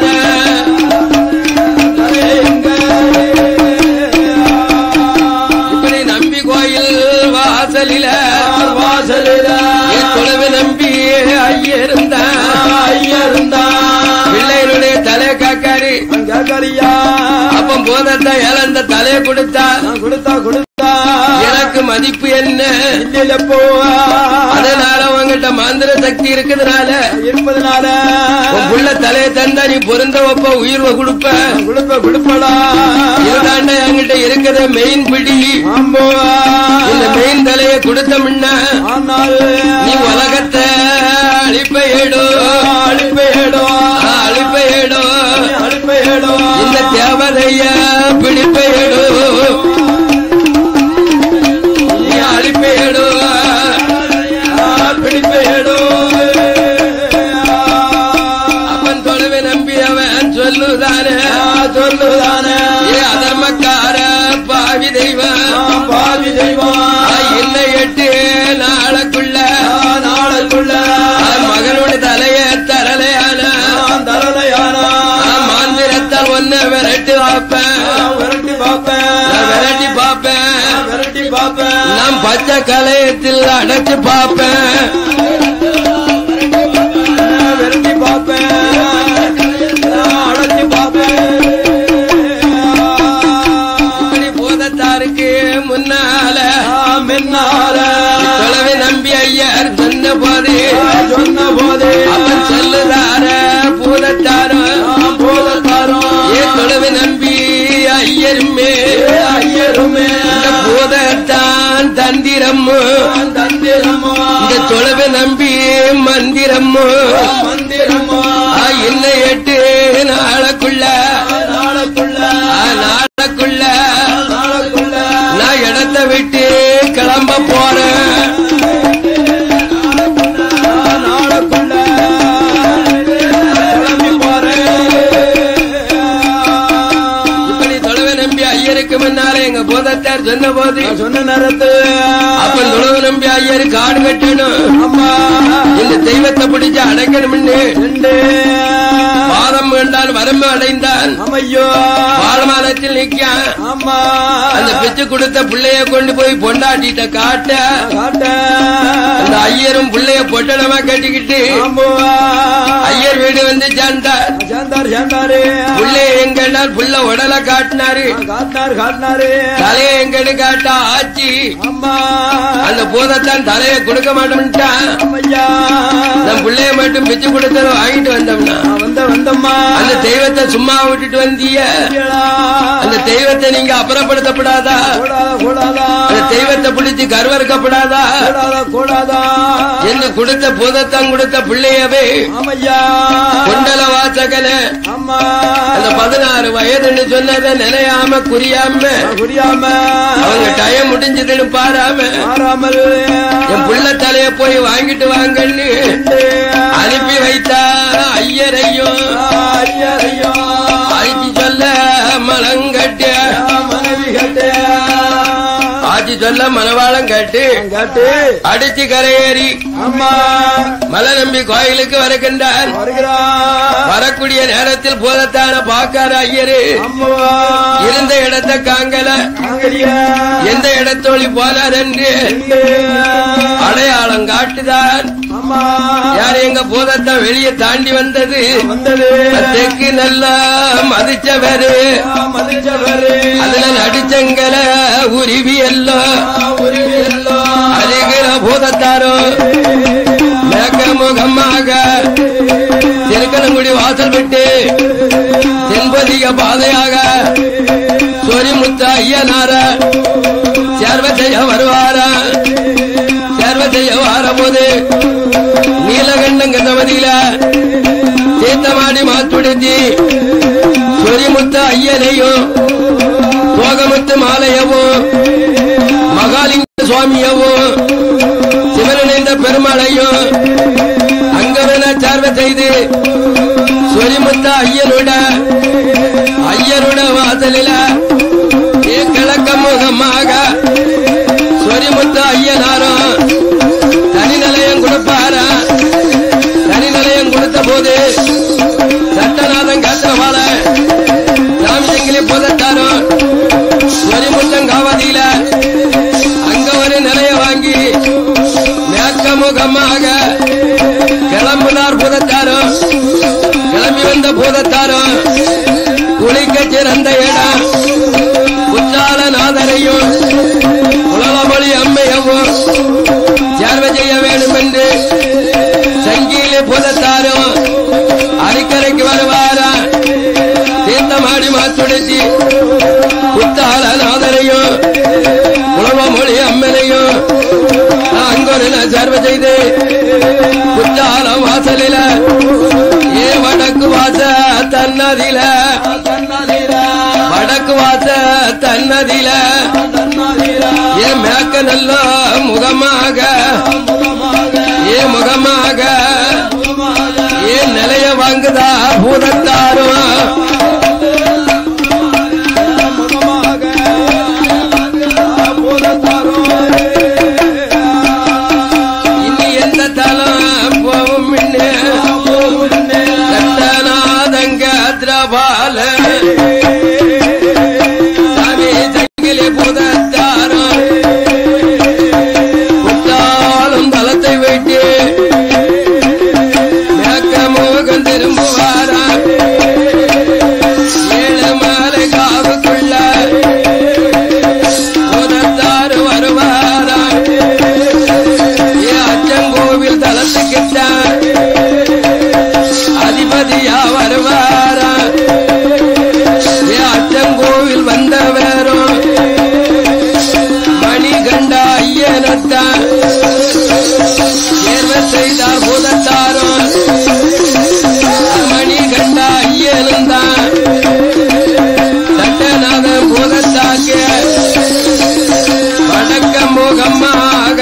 தலையை எங்க இப்படி நம்பி கோயில் வாசலில வாசலில ஏ தொலைவு நம்பி ஐயிருந்தான் ஐயருந்தான் பிள்ளைகளுடைய தலை காக்காரு கேட்கறியா அப்ப போதத்தை இழந்த தலையை கொடுத்தா நான் கொடுத்தா கொடுத்தா எனக்கு மதிப்பு என்ன இல்ல போவா அதனால உங்ககிட்ட மந்திர சக்தி இருக்கிறதுனால இருப்பதனால உன் புள்ள தலையை தந்தா நீ பொருந்த வைப்ப உயிர்வை கொடுப்ப கொடுப்ப கொடுப்படா இதுதாண்ட என்கிட்ட இருக்கிற மெயின் பிடி ஆம்போவா இந்த மெயின் தலையை கொடுத்தோம்னா ஆனால் நீ உலகத்தை அழிப்பையிடு அழிப்பேடோ அழிப்பையிடு அழிப்பேடோ இந்த தேவதைய பிடிப்பையிடு நீ அழிப்பையிடு பிடிப்பேடோ அவன் தொலைவை நம்பி அவன் சொல்லுதானே சொல்லுதானே ஏ அதர்மக்கார பாவி தெய்வம் பாவி தெய்வம் இல்லை எட்டு நாளுக்குள்ள நாளுக்குள்ள மகனுடைய தலைய தரலையான தரலையானா மாந்திரத்தால் ஒன்ன விரட்டி பார்ப்பேன் விரட்டி பார்ப்பேன் நான் விரட்டி பார்ப்பேன் விரட்டி பார்ப்பேன் நான் பச்சை கலையத்தில் அடைச்சு பார்ப்பேன் விரட்டி பார்ப்பேன் அடைச்சி பார்ப்பேன் இப்படி போதத்தாருக்கு முன்னால மின்னால தொலைவை நம்பி ஐயர் சொன்ன போது சொன்ன போதே அவன் சொல்லுதார பூதத்தாரும் போதத்தாரும் ஏ தொலைவை நம்பி ஐயருமே ஐயருமே இந்த பூதத்தான் தந்திரம்மு தந்திரமோ இந்த தொலைவை நம்பி மந்திரம்மு மந்திரமோ ஆ, இன்னும் எட்டு நாளுக்குள்ள நாளுக்குள்ள ஆ, நாளுக்குள்ள நாளுக்குள்ள நான் இடத்தை விட்டு கிளம்ப போறேன் நாளுக்குள்ள கிளம்பி போறேன் இப்படி தொலைவை நம்பி ஐயருக்கு முன்னாலே எங்க போதத்தார் சொன்ன போது நான் சொன்ன நேரத்து அப்ப தொலைவு நம்பி ஐயரு காடு கட்டணும் அம்மா இந்த தெய்வத்தை பிடிச்சு அடைக்கணும்னு ரெண்டு பாதம் வேண்டால் வரம்பு அடைந்தான் அம்மையோ பாலமானத்தில் நிக்கான் அம்மா அந்த பிச்சு கொடுத்த பிள்ளைய கொண்டு போய் பொண்டாட்டிட்ட காட்ட காட்ட அந்த ஐயரும் பிள்ளைய பொட்டணமா கட்டிக்கிட்டு ஆம்புவா ஐயர் வீடு வந்து சேர்ந்தார் சேர்ந்தாரு சேர்ந்தாரு புள்ளைய எங்கன்னால் புள்ள உடலை காட்டினாரு காட்டினாரு காட்டினாரு தலையை எங்கன்னு காட்டா ஆச்சி அம்மா அந்த பூதத்தான் தலையை கொடுக்க மாட்டோம்ட்டான் அம்மையா நம் பிள்ளைய மட்டும் பிச்சு கொடுத்தத வாங்கிட்டு வந்தோம்னா நான் வந்த வந்தம்மா அந்த தெய்வத்தை சும்மா விட்டுட்டு வந்தீங்க ஐயடா. அந்த தெய்வத்தை நீங்க அப்புறப்படுத்தப்படாதா கூடாதா கூடாதா அந்த தெய்வத்தை பிடிச்சு கருவறுக்கப்படாதா கூடாதா கூடாதா என்று கொடுத்த பூதத்தான் கொடுத்த பிள்ளையவே ஆமையா கொண்டல வாசகன அம்மா அந்த பதினாறு வயதுன்னு சொன்னதை நினையாம குறியாம புரியாம அவங்க டயம் முடிஞ்சதுன்னு பாராம மாறாமல் என் புள்ள தலைய போய் வாங்கிட்டு வாங்கன்னு அனுப்பி வைத்தா ஐயரையும் ஐயரையோ ஆய்ச்சி சொல்ல மலங்கட்ட மனைவி கட்டே ஆட்சி சொல்ல மனவாளம் கேட்டு கேட்டு அடிச்சு கரையேறி அம்மா மலை நம்பி கோயிலுக்கு வருகின்றான் வருகிறான் வரக்கூடிய நேரத்தில் போதத்தான பாக்கார ஐயரு அம்மா இருந்த இடத்தை காங்கல அங்கடியா எந்த இடத்தோழி போனார் என்று அடையாளம் காட்டுதான் அம்மா யார் எங்க பூதத்தை வெளியே தாண்டி வந்தது வந்தது தெற்கு நல்லா மதிச்சவரு மதிச்சவரு அதுல நடிச்சங்கல உருவி எல்லாம் உரிமை எல்லாம் அருகிற பூதத்தாரோ மேக்க முகமாக திருக்கணங்குடி வாசல் விட்டு தென்பதிக பாதையாக சொரிமுத்த ஐயனார சேர்வ செய்ய வருவாரா சேர்வ செய்ய வாரபோது நீலகண்டம் கந்தமதியில தீர்த்தமாடி மாத்துடுத்தி சொரிமுத்த ஐயனையும் போகமுத்து மாலையவும் மகாலிங்க சுவாமியவும் சிவனிணைந்த பெருமாளையும் அங்கவன சார்வ செய்து சொரிமுத்த ஐயனுட ஐயருட வாசலில ஏ கிழக்க முகமாக சொரிமுத்த ஐயனாரும் தனி நிலையம் கொடுப்பாரா தனி நிலையம் கொடுத்த போது சட்டநாதன் காத்திரவாள ராமசங்கிலி புதத்தாரும் சொரிமுத்தம் காவதியில அங்க ஒரு நிலைய வாங்கி மேற்க முகமாக கிளம்பினார் பூதத்தாரும் கிளம்பி வந்த பூதத்தாரும் குளிக்க சிறந்த இடம் குற்றால நாதரையும் உலகமொழி அம்மையவும் சேர்வை செய்ய வேண்டும் என்று சங்கிலி பூதத்தாரும் அரிக்கரைக்கு வருவாரா தீர்த்தமாடி மாத்துடுத்தி குத்தால நாதரையும் உலகமொழி அம்மனையும் அங்கொரு சேர்வை செய்து குத்தால வாசலில ஏ வடக்கு வாச தன்னதில வடக்கு வாச தன்னதில ஏ மேக்க நல்ல முகமாக ஏ முகமாக ஏ நிலைய வாங்குதா பூதத்தாரும் இனி எந்த தலம் போவும் முன்னே கட்டநாதங்க திரபால சாமி சங்கிலி புதத்தாரும் குற்றாலும் தலத்தை வைத்து மேக்க மோகன் திரும்புவாரா ஏழு மாலை காவுக்குள்ள புதத்தாரு வருவாரா ஏ அச்சங்கோவில் தலத்துக்கிட்ட அதிபதியா வருவாரா ஏ அச்சங்கோவில் வந்தவரும் மணிகண்ட ஐயனத்தான் தேர்வு செய்தார் பூதத்தாரும் மணிகண்ட ஐயனும் தான் சட்டநாத பூதத்தாக்கு வடக்க முகமாக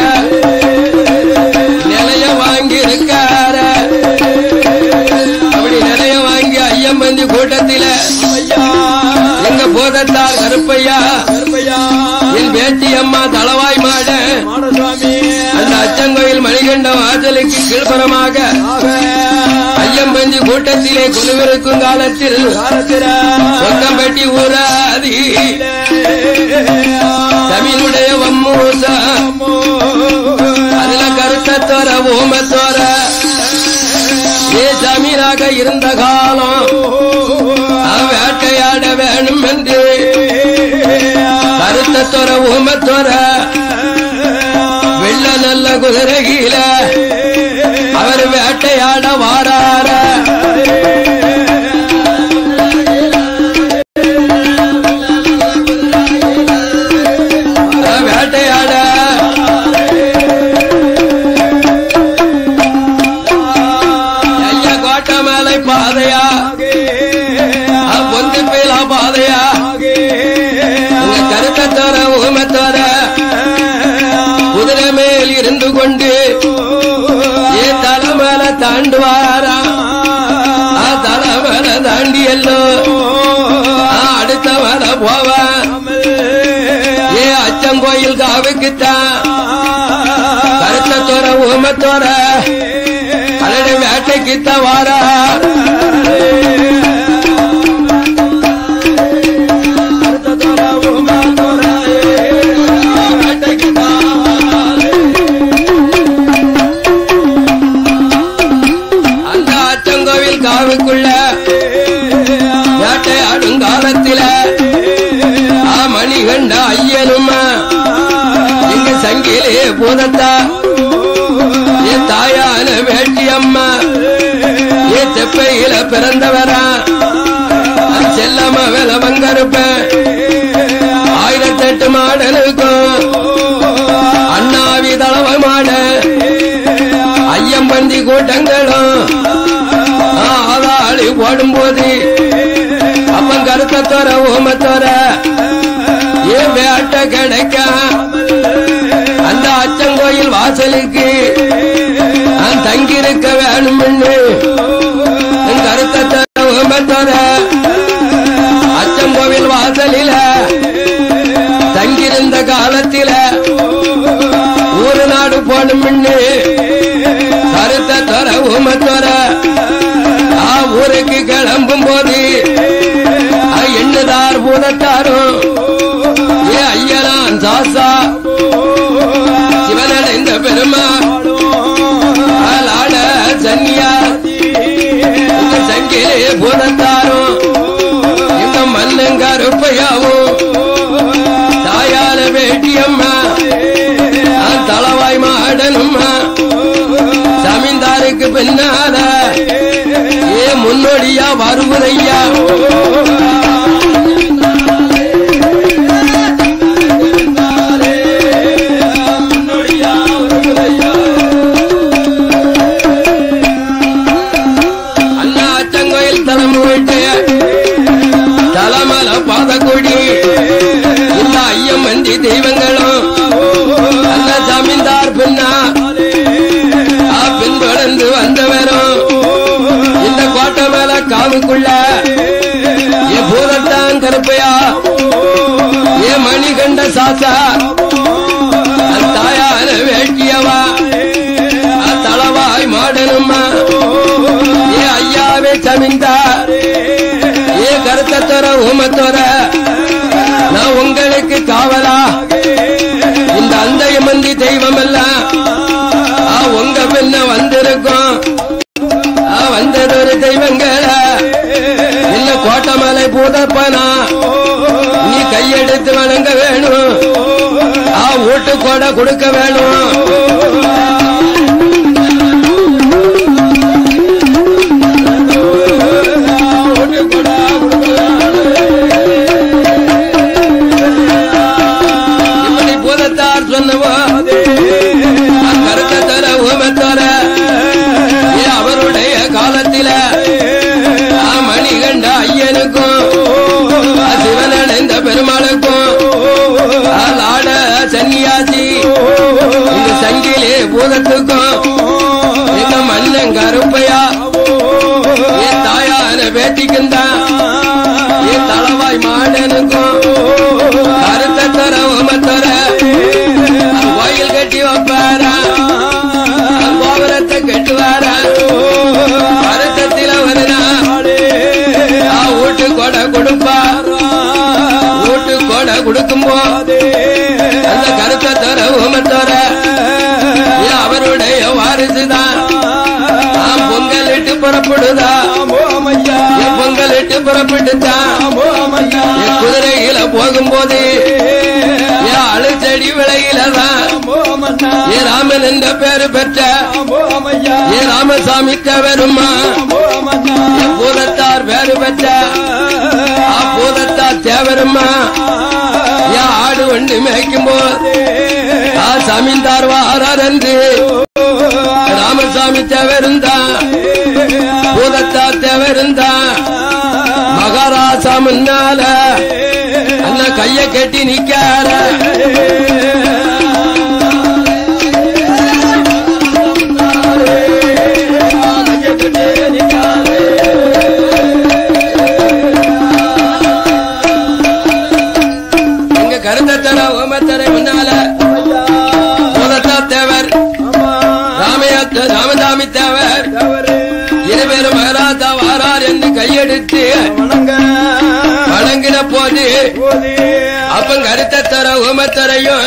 நிலைய வாங்கி இருக்கார அப்படி நிலைய வாங்கி ஐயம்பந்தி கூட்டத்தில எங்க போதத்தார் கருப்பையா என் பேச்சி அம்மா தளவாய் மாட அந்த அச்சங்கோயில் மணிகண்ட வாசலுக்கு கீழ்புறமாக ஐயம்பந்தி கூட்டத்திலே குழுவிருக்கும் காலத்தில் சொந்தம்பட்டி ஊராதி தமிழுடைய வம்மூசா அதுல கருத்தத்தோர ஓமத்தோர ஏ ஜமீனாக இருந்த காலம் அவன் வேட்டையாட வேணும் என்று கருத்தத்தோர ஓமத்தோர வெள்ள நல்ல குதிரையில அவர் வேட்டையாட வாரார வேட்டையாட ஐயா கோட்டமலை பாதையா பொந்து பேலா பாதையா உங்க கருத்தத்தோர ஊமத்தோர குதிரை மேல் இருந்து கொண்டு ஏ தலைமல தாண்டுவாரா ஆ தலைமல தாண்டி எல்லோ ஆ, அடுத்த மலை போவா ஏ அச்சங்கோயில் காவுக்குத்தான் கருத்த தோற ஊமத்தோற அலடு வேட்டைக்குத்தான் வாரா அந்த அச்சங்கோவில் காவுக்குள்ள வேட்டை அடுங்காலத்தில ஆ மணிகண்ட ஐயனும் எங்க சங்கிலே பூதத்தா என் தாயான வேட்டி அம்மா என் தெப்பையில பிறந்தவரா அந்த செல்லம்ம விலவங்கருப்ப ஆயிரத்தெட்டு மாடலுக்கும் அண்ணாவி தளவ மாட ஐயம்பந்தி கூட்டங்களும் ஆதாளி ஓடும்போது அப்பன் கருத்த தோற ஓமத்தோற ஏன் வேட்ட கிடைக்க அந்த அச்சங்கோயில் வாசலுக்கு நான் தங்கியிருக்க வேணும்னு என் கருத்த தோற ஓமத்தோற அச்சங்கோவில் வாசலில தங்கியிருந்த காலத்தில ஊரு நாடு போனும்னு கருத்த தோற ஓமத்தோற ஆ ஊருக்கு கிளம்பும் போது எண்ணுதார் பூதத்தாரும் ஏ ஐயனான் சாசா சிவனடைந்த பெருமா ஆளாட சன்னியா இந்த சங்கிலே பூதத்தாரும் இந்த மன்னங்கருப்பையாவும் தாயால வேட்டியம்மா நான் தளவாய் மாடனும்மா ஜமீன்தாருக்கு பின்னால ஏ முன்னோடியா வருவதையா அண்ணா அச்சங்கோயில் தலம் போயிட்டு தலமல பாதக்குடி இந்த ஐயம் மந்தி தெய்வங்களும் நல்ல ஜமீன்தார் பின்னா ஆ பின்தொடர்ந்து வந்தவரும் இந்த கோட்டை மேல காவுக்குள்ள ஏ பூதத்தான் கருப்பையா ஏ மணிகண்ட சாசா அந்த தாயான வேட்டியவா ஆ தளவாய் மாடனும்மா ஏ ஐயாவே சமிந்தார் ஏ கருத்தத்தோர ஊமத்தோர நான் உங்களுக்கு காவலா இந்த அந்தைய மந்தி தெய்வம் எல்லாம் ஆ, உங்க பின்ன வந்திருக்கும் ஆ, வந்தது ஒரு தெய்வங்கள இல்ல கோட்டமலை பூதப்பனா நீ கையெடுத்து வணங்க வேணும் ஆ வீட்டு கூட கொடுக்க வேணும் இப்படி பூதத்தார் சொன்னவோ கருத்த தர ஊமத்தர அவருடைய காலத்தில ஆ மணிகண்ட ஐயனுக்கும் ஆ சிவனடைந்த பெருமாளுக்கும் ஆ லாட சன்னியாசி இந்த சங்கிலே பூதத்துக்கும் இந்த மன்னன் கருப்பையா என் தாயான பேட்டிக்குந்தான் என் தளவாய் மாடனுக்கும் கருத்த தர உமத்தர கோயில் கட்டி வைப்பாரா கோபுரத்தை கட்டுவாரா வருத்தத்தில வருதா வீட்டு கொடை கொடுப்பா வீட்டு கொடை கொடுக்கும் போது அந்த கருத்த தர உமத்தர அவருடைய வாரிசுதான் ஆம், பொங்கல் இட்டு புறப்படுதா என் பொங்கல் இட்டு புறப்பட்டுதான் என் குதிரையில போகும்போது என் அழுச்செடி விலையிலதான் ஏ ராமன் என்ற பேரு பெற்ற ஏ ராமசாமி தேவருமா என் பூதத்தார் பேரு பெற்ற ஆ பூதத்தார் தேவருமா என் ஆடு வண்டி மேய்க்கும் போது ஆ சமீந்தார் வாரார் என்று ராமசாமி தேவருந்தா பூதத்தா தேவருந்தா மகாராசா முன்னால அண்ணா கைய கட்டி நிக்கார எங்க கருத்தத்தர ஓமத்தரை முன்னால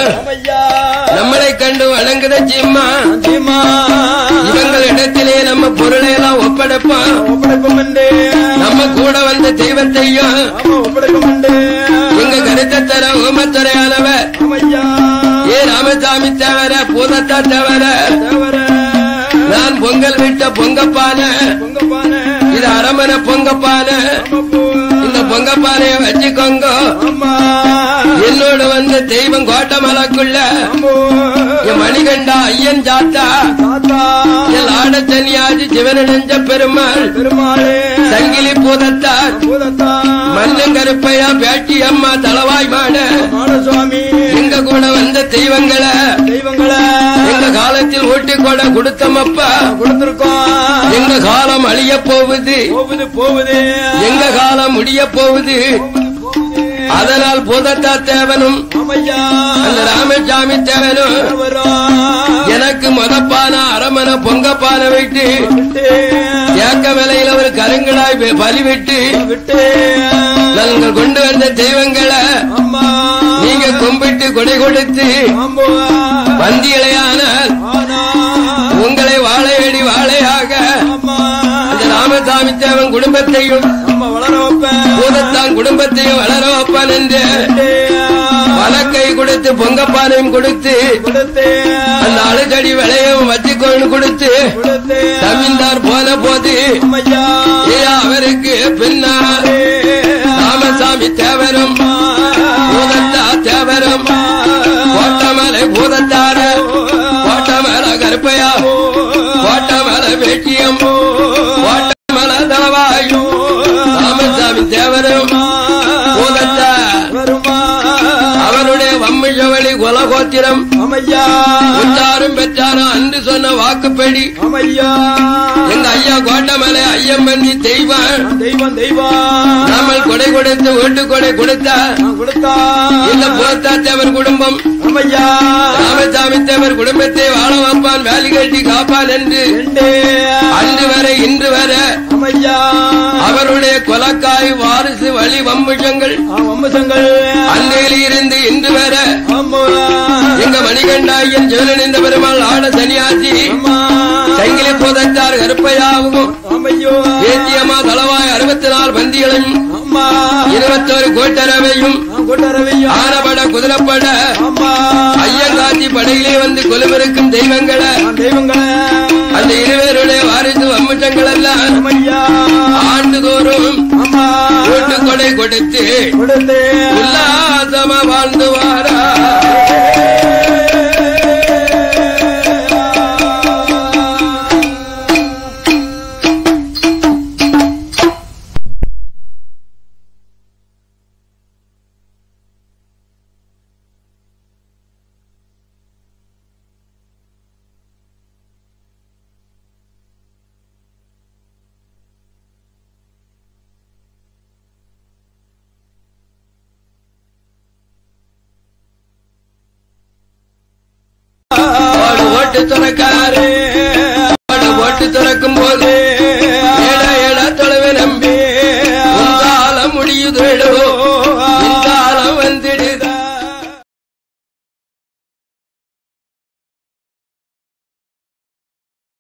அம்மையா நம்மளை கண்டு வணங்குத சிம்மா சீமா இவங்களிடத்திலே நம்ம பொருளை எல்லாம் ஒப்படைப்பான் ஒப்படைக்கும் உண்டு நம்ம கூட வந்த தெய்வத்தையும் ஆமா ஒப்படைக்கும் உண்டு எங்க கருத்தை தர ஊமத்துறையானவர் அம்மையா ஏ ராமசாமி தவிர பூதத்தா தவிர தேவர நான் பொங்கல் விட்ட பொங்கப்பான பொங்கப்பான இது அரமனை பொங்கப்பான அம்மப்பூ இந்த பொங்கப்பானைய வச்சுக்கோங்க அம்மா என்னோட வந்த தெய்வம் கோட்டமலைக்குள்ள அம்மோ என் மணிகண்டா ஐயன் சாத்தா தாத்தா என் ஆட சன்னியாசி சிவனடைஞ்ச பெருமாள் பெருமாளே சங்கிலி பூதத்தார் பூதத்தா மன்னங்கருப்பையா பேட்டி அம்மா தளவாய் மாட மாடசுவாமி எங்க கூட வந்த தெய்வங்களை தெய்வங்களை எங்க காலத்தில் ஓட்டி கொட கொடுத்தமப்பா கொடுத்திருக்கோம் எங்க காலம் அழிய போகுது போகுது போகுது எங்க காலம் முடிய போகுது அதனால் பூதத்தா தேவனும் அம்மையா அந்த ராமசாமி தேவனும் வரும் எனக்கு மொதப்பான அரமனை பொங்கப்பான விட்டு விட்டு ஏக்க விலையில ஒரு கருங்களாய் ப- பலி விட்டு விட்டு நாங்கள் கொண்டு வந்த தெய்வங்களை அம்மா நீங்க கும்பிட்டு கொடை கொடுத்து அம்போ வந்தியலையானால் ஆனா உங்களை வாழையடி வாழையாக அம்மா அந்த ராமசாமி தேவன் குடும்பத்தையும் அம்மா வளர வைப்பேன் பூதத்தான் குடும்பத்தையும் வளர வைப்பான் என்று வலக்கை கொடுத்து பொங்கப்பானையும் கொடுத்து கொடுத்து அந்த அழுதடி விளையும் வச்சுக்கொண்டு கொடுத்து கொடுத்து தமிழ்ந்தார் போன போது அம்மையா ஏ அவருக்கு பின்னால் ராமசாமி தேவரும் பூதத்தா தேவரும் கோட்டமலை பூதத்தார கோட்டமலை கருப்பையா கோட்டமலை வேட்டியம் கோட்டமலை தலவாயும் ராமசாமி தேவரும் பூதத்தா வருமா அவருடைய வம்மிஷவழி குலகோத்திரம் அம்மையா உற்றாரும் பெற்றாரும் அன்று சொன்ன வாக்குப்படி அம்மையா எங்க ஐயா கோட்டமலை ஐயம்பந்தி தெய்வம் தெய்வம் தெய்வம் நாமல் கொடை கொடுத்து வீட்டு கொடை கொடுத்தார் நான் கொடுத்தா இந்த புறத்தா தேவர் குடும்பம் அம்மையா ராமசாமி தேவர் குடும்பத்தை வாழ வைப்பான் வேலி கட்டி காப்பான் என்று ரெண்டு அன்று வரை இன்று வரை அம்மையா அவருடைய கொலக்காய் வாரிசு வழி வம்புஷங்கள் வம்சங்கள் அன்றையில் இருந்து இன்று வரை அம்மா எங்க மணிகண்டாயன் ஜெயலலிந்த பெருமாள் ஆட சன்னியாசி அம்மா சங்கிலி புதத்தார் கருப்பையாகவும் அம்மையோ ஏத்தியம்மா தளவாய் அறுபத்தி நாலு பந்திகளையும் அம்மா இருபத்தோரு கோட்டரவையும் நான் கொண்டரவையா ஆனபட குதிரைப்பட அம்மா ஐயங்காட்சி படையிலே வந்து கொலுவிருக்கும் தெய்வங்களை நான் தெய்வங்களே அந்த இருவருடைய வாரிசு வம்சங்கள் எல்லாம் அம்மையா ஆண்டுதோறும் அம்மா வீட்டு கொடை கொடுத்து கொடுத்து உல்லாசமா வாழ்ந்து வாரா ஓடு ஓட்டு துறக்காரு ஓடு ஓட்டு துறக்கும் போது ஏழ ஏழ தொலைவை நம்பி உங்கால முடியுது